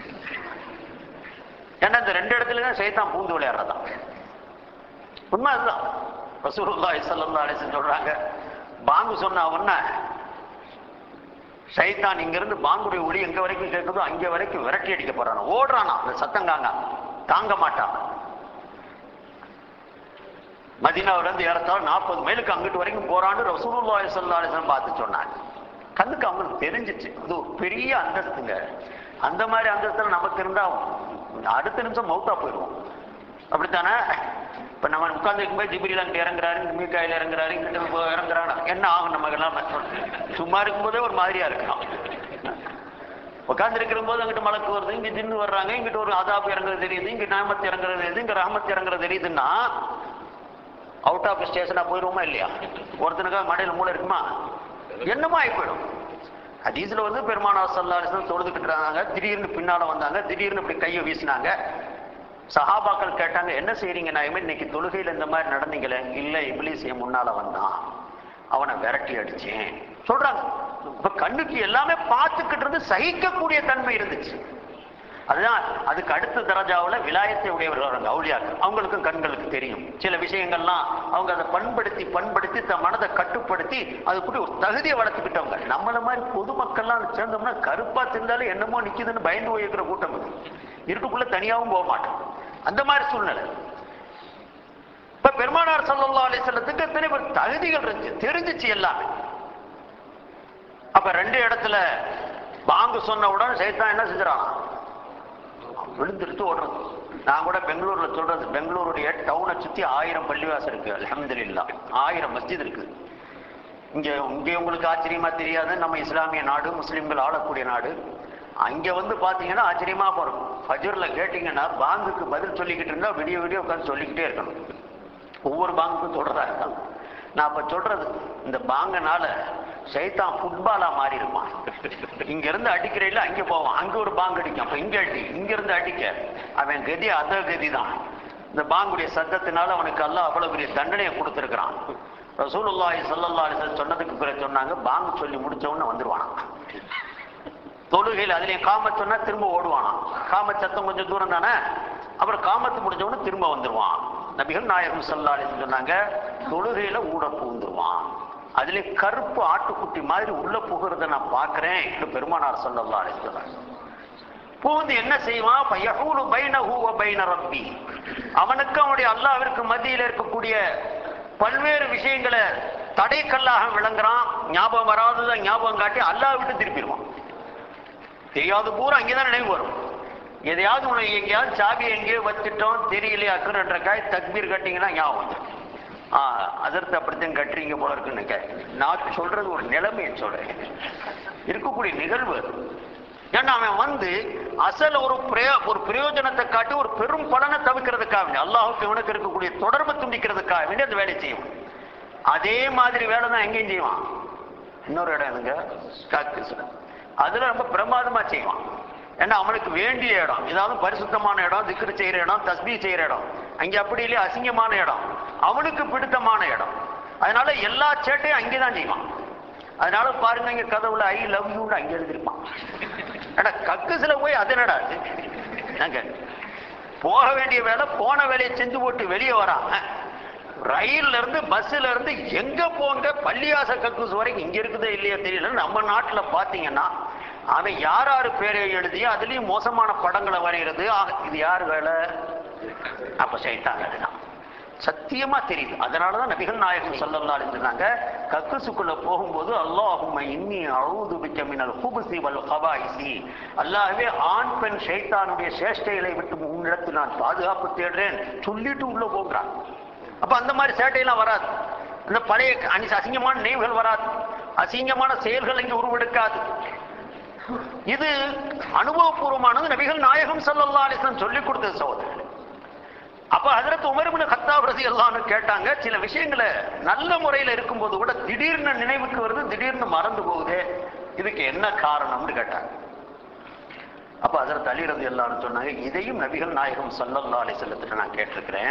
ஏன்னா இந்த ரெண்டு இடத்துல தான் சைத்தான் பூந்து விளையாடுறதான் உண்மை அதுதான் ரசூலுல்லாஹி ஸல்லல்லாஹு அலைஹி வஸல்லம் சொல்றாங்க பாங்கு சொன்ன உடனே சைத்தான் இங்கிருந்து பாங்குடைய ஒளி எங்க வரைக்கும் கேட்குதோ அங்க வரைக்கும் விரட்டி அடிக்க போறான் ஓடுறானா அந்த சத்தம் காங்க தாங்க மாட்டான் மதீனாவுல இருந்து ஏறத்தாழ நாற்பது மைலுக்கு அங்கிட்டு வரைக்கும் போறான்னு ரசூலுல்லாஹி ஸல்லல்லாஹு அலைஹி வஸல்லம் பார்த்து சொன்னாங்க கண்ணுக்கு அவங்களுக்கு தெரிஞ்சிச்சு இது ஒரு பெரிய அந்தஸ்துங்க அந்த மாதிரி அந்தஸ்துல நமக்கு இருந்தா அடுத்த நிமிஷம் மௌத்தா போயிடுவோம் அப்படித்தானே இப்ப நம்ம உட்கார்ந்து போய் ஜிபிரியில் அங்கிட்டு இறங்குறாரு மீக்காயில் இறங்குறாரு இங்கிட்டு இறங்குறாரு என்ன ஆகும் நமக்கு எல்லாம் சும்மா இருக்கும்போதே ஒரு மாதிரியா இருக்கலாம் உட்கார்ந்து இருக்கிற போது அங்கிட்டு மலக்கு வருது இங்க ஜின்னு வர்றாங்க இங்கிட்டு ஒரு அதாப் இறங்குறது தெரியுது இங்க நாமத்து இறங்குறது தெரியுது இங்க ரஹமத் இறங்குறது தெரியுதுன்னா அவுட் ஆஃப் ஸ்டேஷனா போயிடுவோமா இல்லையா ஒருத்தனுக்காக மடையில மூளை இருக்குமா என்னமோ ஆகி போயிடும் ஹதீஸ்ல வந்து பெருமானா சல்லா அலிஸ்லாம் தொழுதுகிட்டு இருந்தாங்க திடீர்னு பின்னால வந்தாங்க திடீர்னு இப்படி கையை வீசினாங்க சஹாபாக்கள் கேட்டாங்க என்ன செய்றீங்க நான் இன்னைக்கு தொழுகையில இந்த மாதிரி நடந்தீங்களே இல்ல இப்லீஸ் என் முன்னால வந்தான் அவனை விரட்டி அடிச்சேன் சொல்றாங்க இப்ப கண்ணுக்கு எல்லாமே பார்த்துக்கிட்டு இருந்து சகிக்கக்கூடிய தன்மை இருந்துச்சு அதுதான் அதுக்கு அடுத்த தரஜாவுல விலாயத்தை உடையவர்கள் வராங்க அவுளியாக்கள் அவங்களுக்கும் கண்களுக்கு தெரியும் சில விஷயங்கள்லாம் அவங்க அதை பண்படுத்தி பண்படுத்தி தன் மனதை கட்டுப்படுத்தி அதுக்குள்ள ஒரு தகுதியை வளர்த்துக்கிட்டவங்க நம்மள மாதிரி பொதுமக்கள்லாம் சேர்ந்தோம்னா கருப்பா தெரிந்தாலும் என்னமோ நிக்குதுன்னு பயந்து போயிருக்கிற கூட்டம் இது இருட்டுக்குள்ள தனியாவும் போக மாட்டோம் அந்த மாதிரி சூழ்நிலை இப்ப பெருமானார் சல்லல்லா அலிசல்லத்துக்கு எத்தனை பேர் தகுதிகள் இருந்துச்சு தெரிஞ்சிச்சு எல்லாமே அப்ப ரெண்டு இடத்துல பாங்கு சொன்ன உடனே சைத்தான் என்ன செஞ்சிடான் விழுந்துருத்து ஓடுறது நான் கூட பெங்களூர்ல சொல்றது பெங்களூருடைய டவுனை சுத்தி ஆயிரம் பள்ளிவாசல் இருக்கு அலமதுல்லா ஆயிரம் மஸ்ஜித் இருக்கு இங்க இங்க உங்களுக்கு ஆச்சரியமா தெரியாது நம்ம இஸ்லாமிய நாடு முஸ்லிம்கள் ஆளக்கூடிய நாடு அங்க வந்து பாத்தீங்கன்னா ஆச்சரியமா போறோம் ஃபஜர்ல கேட்டீங்கன்னா பாங்குக்கு பதில் சொல்லிக்கிட்டு இருந்தா விடிய விடிய உட்காந்து சொல்லிக்கிட்டே இருக்கணும் ஒவ்வொரு பாங்குக்கும் சொல்றதா இருக்காங்க நான் அப்ப சொல்றது இந்த பாங்கனால சைத்தான் ஃபுட்பாலா மாறி இருப்பான் இங்க இருந்து அடிக்கிறையில அங்க போவான் அங்க ஒரு பாங்கு அடிக்கும் அப்ப இங்க அடி இங்க இருந்து அடிக்க அவன் கதி அத கதி தான் இந்த பாங்குடைய சத்தத்தினால அவனுக்கு அல்லாஹ் அவ்வளவு பெரிய தண்டனையை கொடுத்திருக்கிறான் ரசூலுல்லாஹி ஸல்லல்லாஹு அலைஹி வஸல்லம் சொன்னதுக்கு பிறகு சொன்னாங்க பாங்கு சொல்லி முடிச்ச உடனே வந்துருவான் தொழுகையில் அதுலயும் காமத் சொன்னா திரும்ப ஓடுவானாம் காமத் சத்தம் கொஞ்சம் தூரம் தானே அப்புறம் காமத்து முடிஞ்ச உடனே திரும்ப வந்துருவான் நபிகள் நாயகம் ஸல்லல்லாஹு அலைஹி வஸல்லம் சொன்னாங்க தொழுகையில ஊட பூந்துருவான் அதுல கருப்பு ஆட்டுக்குட்டி மாதிரி உள்ள புகிறத நான் பார்க்கிறேன் என்று பெருமானார் ஸல்லல்லாஹு அலைஹி வஸல்லம் பூந்து என்ன செய்வான் பையஹூலு பைனஹு வ பைன ரப்பி அவனுக்கு அவனுடைய அல்லாஹ்விற்கு மத்தியில் இருக்கக்கூடிய பல்வேறு விஷயங்களை தடைக்கல்லாக விளங்குறான் ஞாபகம் வராததை ஞாபகம் காட்டி அல்லாஹ் விட்டு திருப்பிடுவான் தெரியாது பூரா அங்கேதான் நினைவு வரும் எதையாவது உனக்கு எங்கேயாவது சாவி எங்கேயோ வச்சுட்டோம் தெரியலையா அக்குறன்ற காய் தக்பீர் கட்டிங்கன்னா ஞாபகம் வந்துடும் ஆ அதற்கு அப்படித்தான் கட்டுறீங்க போல இருக்குன்னு நினைக்க. நான் சொல்றது ஒரு நிலைமையை சொல்றேன் இருக்கக்கூடிய நிகழ்வு அது. ஏன்னா அவன் வந்து அசல் ஒரு பிரயோ ஒரு பிரயோஜனத்தை காட்டி ஒரு பெரும் பலனை தவிர்க்கிறதுக்காக வேண்டி அல்லாஹுக்கு இவனுக்கு இருக்கக்கூடிய தொடர்பை துண்டிக்கிறதுக்காக வேண்டி அந்த வேலையை செய்யும் அதே மாதிரி வேலை தான் எங்கேயும் செய்வான் இன்னொரு இடம் எதுங்க காக்கு அதுல ரொம்ப பிரமாதமா செய்வான் ஏன்னா அவனுக்கு வேண்டிய இடம் ஏதாவது பரிசுத்தமான இடம் திக்ரு செய்யற இடம் தஸ்பீ செய்யற இடம் அங்க அப்படி இல்லையா அசிங்கமான இடம் அவனுக்கு பிடித்தமான இடம் அதனால எல்லா சேட்டையும் அங்கேதான் செய்வான் அதனால பாருங்க இங்க கதவுல ஐ லவ் யூன்னு அங்க எழுதிருப்பான் ஏடா கக்குசுல போய் அது என்னடா அது? நாங்க போக வேண்டிய வேலை போன வேலையை செஞ்சு போட்டு வெளியே வராம ரயில்ல இருந்து பஸ்ல இருந்து எங்க போங்க பள்ளியாச கக்கூஸ் வரைக்கும் இங்க இருக்குதே இல்லையா தெரியல நம்ம நாட்டுல பாத்தீங்கன்னா அவன் யார் யாரு பேரை எழுதி அதுலயும் மோசமான படங்களை வரைகிறது ஆக, இது யார் வேலை அப்ப சைத்தான் வேலைதான் சத்தியமா தெரியுது அதனாலதான் நபிகள் நாயகம் ஸல்லல்லாஹு அலைஹி சொன்னாங்க கக்குசுக்குள்ள போகும்போது அல்லாஹும்ம இன்னி அஊது பிக்க மினல் குபுசி வல் கபாயிசி அல்லாஹ்வே ஆண் பெண் ஷைத்தானுடைய சேஷ்டைகளை விட்டு உன்னிடத்தில் நான் பாதுகாப்பு தேடுறேன் சொல்லிட்டு உள்ள போகிறான் அப்ப அந்த மாதிரி சேட்டையெல்லாம் வராது அந்த பழைய அனி அசிங்கமான நினைவுகள் வராது அசிங்கமான செயல்கள் இங்கு உருவெடுக்காது இது அனுபவபூர்வமானது நபிகள் நாயகம் ஸல்லல்லாஹு அலைஹி வஸல்லம் சொல்லிக் கொடுத்தது சகோதரர்களே அப்ப ஹஜரத் உமர் இப்னு கத்தாப் ரலியல்லாஹு கேட்டாங்க சில விஷயங்களை நல்ல முறையில இருக்கும்போது கூட திடீர்னு நினைவுக்கு வருது திடீர்னு மறந்து போகுது இதுக்கு என்ன காரணம்னு கேட்டாங்க அப்ப ஹஜரத் அலி ரலியல்லாஹு சொன்னாங்க இதையும் நபிகள் நாயகம் ஸல்லல்லாஹு அலைஹி வஸல்லத்திட்ட நான் கேட்டிருக்கிறேன்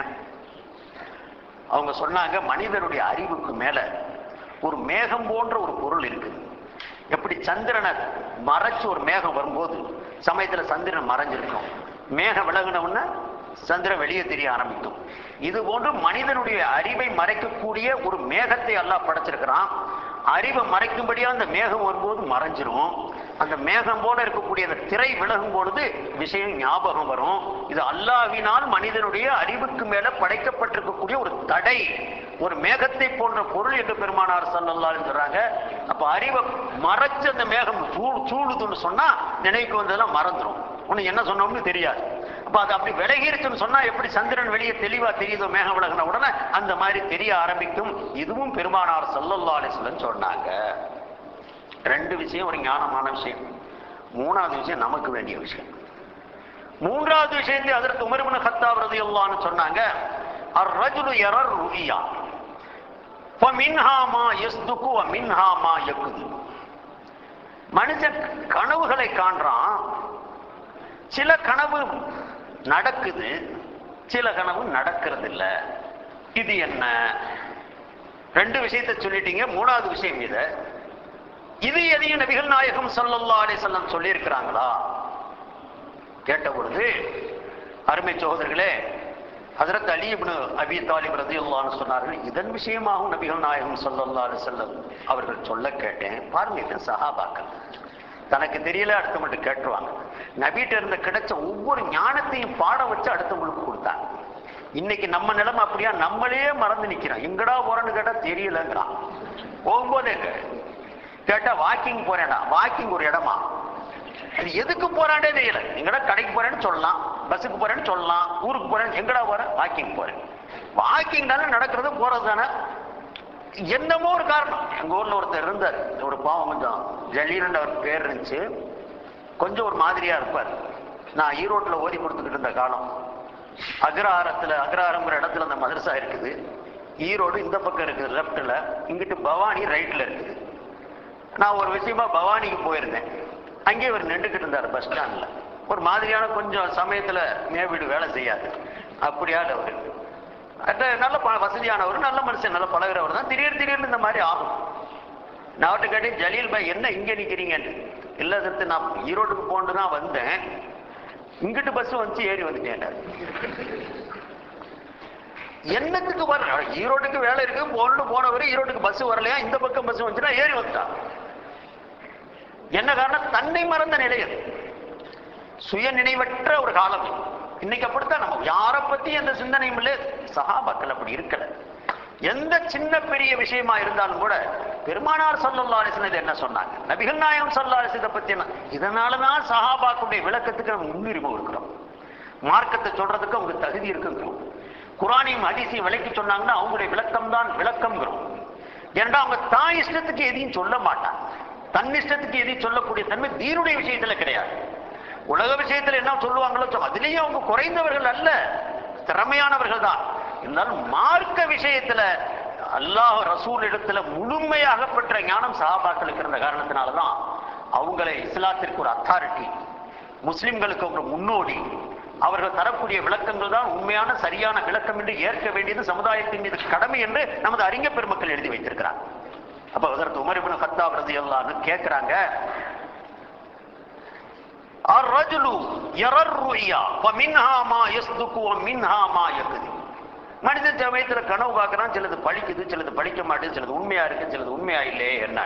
அவங்க சொன்னாங்க மனிதனுடைய அறிவுக்கு மேல ஒரு மேகம் போன்ற ஒரு பொருள் இருக்குது எப்படி சந்திரனை மறைச்சு ஒரு மேகம் வரும்போது சமயத்துல சந்திரன் மறைஞ்சிருக்கும் மேகம் விலகுனவுடனே சந்திரன் வெளியே தெரிய ஆரம்பிக்கும் இது போன்று மனிதனுடைய அறிவை மறைக்கக்கூடிய ஒரு மேகத்தை அல்லாஹ் படைச்சிருக்கிறான் அறிவை மறைக்கும்படியா அந்த மேகம் வரும்போது மறைஞ்சிரும் அந்த மேகம் போல இருக்கக்கூடிய அந்த திரை விலகும் பொழுது விஷயம் ஞாபகம் வரும் இது அல்லாஹ்வினால் மனிதனுடைய அறிவுக்கு மேல படைக்கப்பட்டிருக்கக்கூடிய ஒரு தடை ஒரு மேகத்தை போன்ற பொருள் என்று பெருமானார் சல்லல்லாஹு சொல்றாங்க அப்ப அறிவை மறைச்சு அந்த மேகம் சூ சூடுதுன்னு சொன்னா நினைவுக்கு வந்ததெல்லாம் மறந்துடும் உனக்கு என்ன சொன்னோம்னு தெரியாது அப்ப அது அப்படி விலகிருச்சுன்னு சொன்னா எப்படி சந்திரன் வெளியே தெளிவா தெரியுதோ மேகம் விலகின உடனே அந்த மாதிரி தெரிய ஆரம்பிக்கும் இதுவும் பெருமானார் சல்லல்லா அலிஸ்லன்னு சொன்னாங்க ரெண்டு விஷயம் ஒரு ஞானமான விஷயம் மூணாவது விஷயம் நமக்கு வேண்டிய விஷயம் மூன்றாவது விஷயத்தை அதற்கு உமர்மன கத்தாப் ரதியல்லான்னு சொன்னாங்க அர் ரஜுலு யரர் ருஹியா ஃபமின்ஹா மா யஸ்துகு வ மின்ஹா மா யக்குது மனுஷன் கனவுகளை காண்றான் சில கனவு நடக்குது சில கனவு நடக்கிறது இல்ல இது என்ன ரெண்டு விஷயத்தை சொல்லிட்டீங்க மூணாவது விஷயம் இது இது எதையும் நபிகள் நாயகம் ஸல்லல்லாஹு அலைஹி வஸல்லம் சொல்லி இருக்கிறாங்களா கேட்ட பொழுது அருமை சகோதரர்களே ஹஜரத் அலி இப்னு அபி தாலிப் ரதியல்லாஹு சொன்னார்கள் இதன் விஷயமாகவும் நபிகள் நாயகம் ஸல்லல்லாஹு அலைஹி வஸல்லம் அவர்கள் சொல்ல கேட்டேன் பாருங்க இது சஹாபாக்கள் தனக்கு தெரியல அடுத்தவங்கள்ட்ட கேட்டுருவாங்க நபிட்ட இருந்த கிடைச்ச ஒவ்வொரு ஞானத்தையும் பாட வச்சு அடுத்தவங்களுக்கு கொடுத்தாங்க இன்னைக்கு நம்ம நிலைமை அப்படியா நம்மளே மறந்து நிக்கிறோம் எங்கடா போறேன்னு கேட்டா தெரியலங்கிறான் போகும்போதே கேட்டா வாக்கிங் போறேன்டா வாக்கிங் ஒரு இடமா அது எதுக்கு போறானே தெரியல எங்கடா கடைக்கு போறேன்னு சொல்லலாம் பஸ்ஸுக்கு போறேன்னு சொல்லலாம் ஊருக்கு போறேன் எங்கடா போறேன் வாக்கிங் போறேன் வாக்கிங்னால நடக்கிறது போறது தானே என்னமோ ஒரு காரணம் எங்க ஊர்ல ஒருத்தர் இருந்தார் ஒரு பாவம் கொஞ்சம் ஜலீலன் அவர் பேர் இருந்துச்சு கொஞ்சம் ஒரு மாதிரியா இருப்பார் நான் ஈரோட்டில் ஓதி கொடுத்துக்கிட்டு இருந்த காலம் அக்ரஹாரத்துல அக்ரஹாரங்கிற இடத்துல அந்த மதரசா இருக்குது ஈரோடு இந்த பக்கம் இருக்குது லெஃப்ட்ல இங்கிட்டு பவானி ரைட்ல இருக்குது நான் ஒரு விஷயமா பவானிக்கு போயிருந்தேன் அங்கேயே அவர் நின்றுக்கிட்டு இருந்தார் பஸ் ஸ்டாண்ட்ல ஒரு மாதிரியான கொஞ்சம் சமயத்துல மேவீடு வேலை செய்யாது அப்படியாடு அவர் அது நல்ல ப- வசதியானவர் நல்ல மனுஷன் நல்ல பழகுறவர் தான் திடீர் திடீர்னு இந்த மாதிரி ஆகும் நான் அவர்கிட்ட கேட்டேன் ஜலீல் பாய் என்ன இங்க நிக்கிறீங்கன்னு இல்ல சத்து நான் ஈரோட்டுக்கு போன்னு தான் வந்தேன் இங்கிட்டு பஸ் வந்துச்சு ஏறி வந்துட்டேன் என்னத்துக்கு வர ஈரோட்டுக்கு வேலை இருக்கு போன்னு போனவர் ஈரோட்டுக்கு பஸ் வரலையா இந்த பக்கம் பஸ் வந்துச்சுன்னா ஏறி வந்துட்டான் என்ன காரணம் தன்னை மறந்த நிலை அது சுய நினைவற்ற ஒரு காலம் இன்னைக்கு அப்படித்தான் நம்ம யாரை பத்தி எந்த சிந்தனையும் இல்லை சஹாபாக்கள் அப்படி இருக்கல எந்த சின்ன பெரிய விஷயமா இருந்தாலும் கூட பெருமானார் சல்லல்லா அலிஸ்லாம் என்ன சொன்னாங்க நபிகள் நாயகம் சல்லா அலிசத்தை பத்தி என்ன இதனாலதான் சஹாபாக்களுடைய விளக்கத்துக்கு நம்ம முன்னுரிமை இருக்கிறோம் மார்க்கத்தை சொல்றதுக்கு அவங்க தகுதி இருக்குங்கிறோம் குரானையும் ஹதீஸையும் விளக்கி சொன்னாங்கன்னா அவங்களுடைய விளக்கம் தான் விளக்கம்ங்கிறோம் ஏன்னா அவங்க தான் இஷ்டத்துக்கு எதையும் சொல்ல மாட்டாங்க தன் இஷ்டத்துக்கு எதையும் சொல்லக்கூடிய தன்மை தீனுடைய விஷயத்துல கிடையாது உலக விஷயத்துல என்ன சொல்லுவாங்களோ சொல்~ அதுலயும் அவங்க குறைந்தவர்கள் அல்ல திறமையானவர்கள் தான் இருந்தாலும் மார்க்க விஷயத்துல அல்லாஹ் ரசூல் இடத்துல முழுமையாக பெற்ற ஞானம் சஹாபாக்களுக்கு இருந்த காரணத்தினாலதான் அவங்களை இஸ்லாத்திற்கு ஒரு அத்தாரிட்டி முஸ்லிம்களுக்கு ஒரு முன்னோடி அவர்கள் தரக்கூடிய விளக்கங்கள் தான் உண்மையான சரியான விளக்கம் என்று ஏற்க வேண்டியது சமுதாயத்தின் மீது கடமை என்று நமது அறிஞர் பெருமக்கள் எழுதி வைத்திருக்கிறார் அப்ப அதற்கு உமர் இப்னு கத்தாப் ரலியல்லாஹு கேக்குறாங்க الرجل يرى الرؤيا فمنها ما يصدق ومنها ما يكذب மனிதன் சமயத்துல கனவு பார்க்கறான் சிலது பழிக்குது சிலது பழிக்க மாட்டேது சிலது உண்மையா இருக்கு சிலது உண்மையா இல்லையே என்ன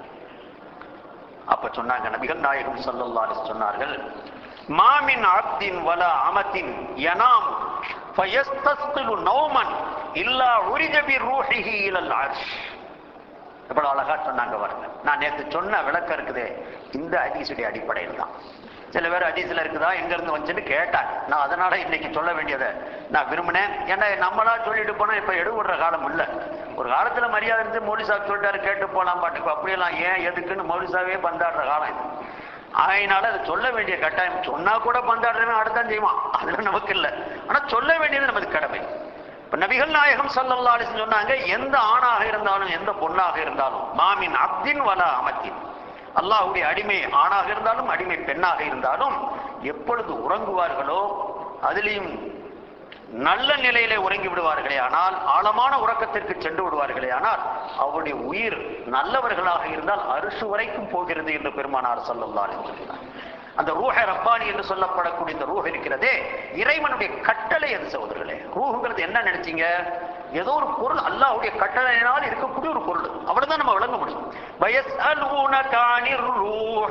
அப்ப சொன்னாங்க நபிகள் நாயகம் ஸல்லல்லாஹு அலைஹி சொன்னார்கள் மாமின் அப்தின் வல அமத்தின் யனாம் ஃபயஸ்தஸ்கிலு நௌமன் இல்லா உரிஜ பி ரூஹிஹி இலல் அர்ஷ் எவ்வளவு அழகா சொன்னாங்க பாருங்க நான் நேத்து சொன்ன விளக்கம் இருக்குது இந்த ஹதீஸுடைய அடிப்படையில் தான் சில பேர் ஹதீஸ்ல இருக்குதா எங்க இருந்து வந்துச்சுன்னு கேட்டாங்க நான் அதனால இன்னைக்கு சொல்ல வேண்டியதை நான் விரும்பினேன் ஏன்னா நம்மளா சொல்லிட்டு போனா இப்ப எடுவிடுற காலம் இல்ல ஒரு காலத்துல மரியாதை இருந்து மௌலி சாப் சொல்லிட்டாரு கேட்டு போலாம் பாட்டுக்கு அப்படியெல்லாம் ஏன் எதுக்குன்னு மௌலிசாவே பந்தாடுற காலம் இது அதனால அது சொல்ல வேண்டிய கட்டாயம் சொன்னா கூட பந்தாடுறவன் அடுத்தான் செய்வான் அதுல நமக்கு இல்லை ஆனா சொல்ல வேண்டியது நமது கடமை இப்ப நபிகள் நாயகம் ஸல்லல்லாஹு அலைஹி வஸல்லம் சொன்னாங்க எந்த ஆணாக இருந்தாலும் எந்த பொண்ணாக இருந்தாலும் மாமின் அப்தின் வல அமத்தின் அல்லாஹ்வுடைய அடிமை ஆணாக இருந்தாலும் அடிமை பெண்ணாக இருந்தாலும் எப்பொழுது உறங்குவார்களோ அதிலையும் நல்ல நிலையிலே உறங்கி விடுவார்களே ஆனால் ஆழமான உறக்கத்திற்கு சென்று விடுவார்களே ஆனால் அவருடைய உயிர் நல்லவர்களாக இருந்தால் அரிசு வரைக்கும் போகிறது என்று பெருமானார் ஸல்லல்லாஹு அலைஹி வஸல்லம் அந்த ரூஹ ரப்பானி என்று சொல்லப்படக்கூடிய இந்த ரூஹ் இருக்கிறதே இறைவனுடைய கட்டளை அது சகோதரர்களே ரூஹுங்கிறது என்ன நினைச்சீங்க ஏதோ ஒரு பொருள் அல்லாஹ்வுடைய கட்டளையினால் இருக்கக்கூடிய ஒரு பொருள் அவ்வளவுதான் நம்ம விளங்க முடியும் வயஸ்அலூனக அனிர் ரூஹ்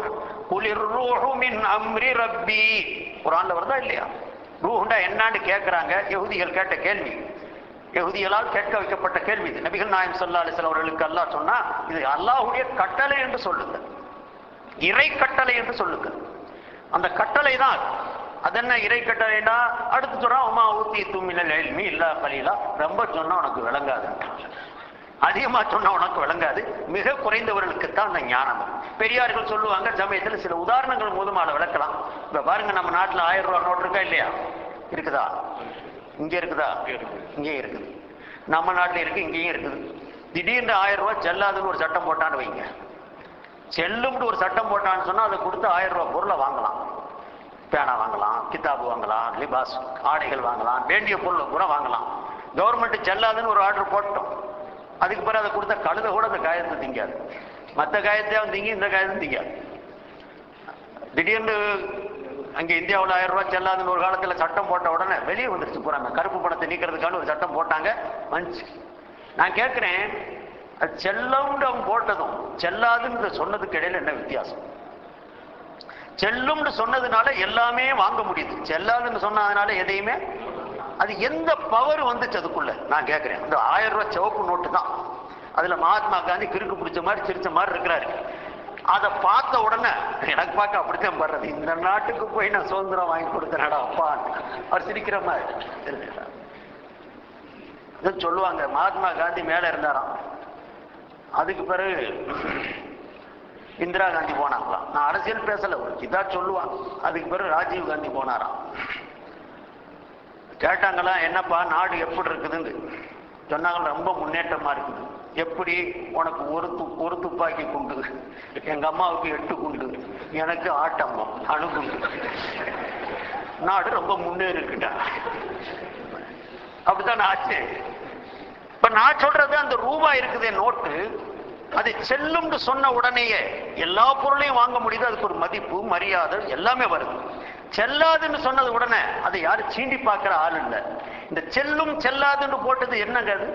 குளிர் ரூஹு மின் அம்ரி ரப்பி குரான்ல வருதா இல்லையா ரூஹுண்டா என்னான்னு கேட்கறாங்க யகுதிகள் கேட்ட கேள்வி யகுதிகளால் கேட்க வைக்கப்பட்ட கேள்வி இது நபிகள் நாயம் சல்லா அலிஸ்லாம் அவர்களுக்கு அல்லாஹ் சொன்னா இது அல்லாஹ்வுடைய கட்டளை என்று சொல்லுங்க இறை கட்டளை என்று சொல்லுங்க அந்த கட்டளை தான் அது என்ன இறை கட்டளைனா அடுத்து சொல்றான் உமா ஊத்தி தும்மினல் எல்மி இல்லா கலீலா ரொம்ப சொன்னா உனக்கு விளங்காது அதிகமா சொன்னா உனக்கு விளங்காது மிக குறைந்தவர்களுக்கு தான் அந்த ஞானம் பெரியார்கள் சொல்லுவாங்க சமயத்தில் சில உதாரணங்கள் மூலமாக விளக்கலாம் இப்ப பாருங்க நம்ம நாட்டுல ஆயிரம் ரூபாய் நோட்டு இருக்கா இல்லையா இருக்குதா இங்க இருக்குதா இங்கே இருக்குது நம்ம நாட்டுல இருக்கு இங்கேயும் இருக்குது திடீர்னு ஆயிரம் ரூபாய் செல்லாதுன்னு ஒரு சட்டம் போட்டான்னு வைங்க செல்லும்னு ஒரு சட்டம் போட்டான்னு சொன்னா அதை கொடுத்து ஆயிரம் ரூபாய் பொருளை வாங்கலாம் பேனா வாங்கலாம் கித்தாபு வாங்கலாம் லிபாஸ் ஆடைகள் வாங்கலாம் வேண்டிய பொருளை கூட வாங்கலாம் கவர்மெண்ட் செல்லாதுன்னு ஒரு ஆர்டர் போட்டோம் அதுக்கு பிறகு அதை கொடுத்த கழுத கூட அந்த காயத்தை திங்காது மற்ற காயத்தையும் திங்கி இந்த காயத்தையும் திங்காது திடீர்னு அங்க இந்தியாவில் ஆயிரம் ரூபாய் செல்லாதுன்னு ஒரு காலத்துல சட்டம் போட்ட உடனே வெளியே வந்துருச்சு போறாங்க கருப்பு பணத்தை நீக்கிறதுக்கான ஒரு சட்டம் போட்டாங்க வந்துச்சு நான் கேட்கிறேன் அது செல்லம்னு அவங்க போட்டதும் செல்லாதுன்னு சொன்னதுக்கு இடையில என்ன வித்தியாசம் செல்லும்னு சொன்னதுனால எல்லாமே வாங்க முடியுது செல்லாதுன்னு சொன்னதுனால எதையுமே அது எந்த பவர் வந்துச்சு அதுக்குள்ள நான் கேட்கிறேன் இந்த ஆயிரம் ரூபாய் சிவப்பு நோட்டு தான் அதுல மகாத்மா காந்தி கிறுக்கு பிடிச்ச மாதிரி சிரிச்ச மாதிரி இருக்கிறாரு அதை பார்த்த உடனே எனக்கு பார்க்க அப்படித்தான் படுறது இந்த நாட்டுக்கு போய் நான் சுதந்திரம் வாங்கி கொடுத்தேனடா அப்பா அவர் சிரிக்கிற மாதிரி இருக்கிறார். இது சொல்லுவாங்க மகாத்மா காந்தி மேல இருந்தாராம் அதுக்கு பிறகு இந்திரா காந்தி போனாங்களாம் நான் அரசியல் பேசல இதா சொல்லுவான் அதுக்கு பிறகு ராஜீவ் காந்தி போனாராம் கேட்டாங்களா என்னப்பா நாடு எப்படி இருக்குதுன்னு சொன்னாங்க ரொம்ப முன்னேற்றமா இருக்குது எப்படி உனக்கு ஒரு து ஒரு துப்பாக்கி குண்டு எங்க அம்மாவுக்கு எட்டு குண்டு எனக்கு ஆட்டம்மா அணுகுண்டு நாடு ரொம்ப முன்னேறி இருக்குடா அப்படித்தான் ஆச்சு இப்ப நான் சொல்றது அந்த ரூபாய் இருக்குதே நோட்டு அது செல்லும்னு சொன்ன உடனேயே எல்லா பொருளையும் வாங்க முடியுது அதுக்கு ஒரு மதிப்பு மரியாதை எல்லாமே வருது செல்லாதுன்னு சொன்னது உடனே அதை யாரும் சீண்டி பார்க்கிற ஆள் இல்லை இந்த செல்லும் செல்லாதுன்னு போட்டது என்னங்க அது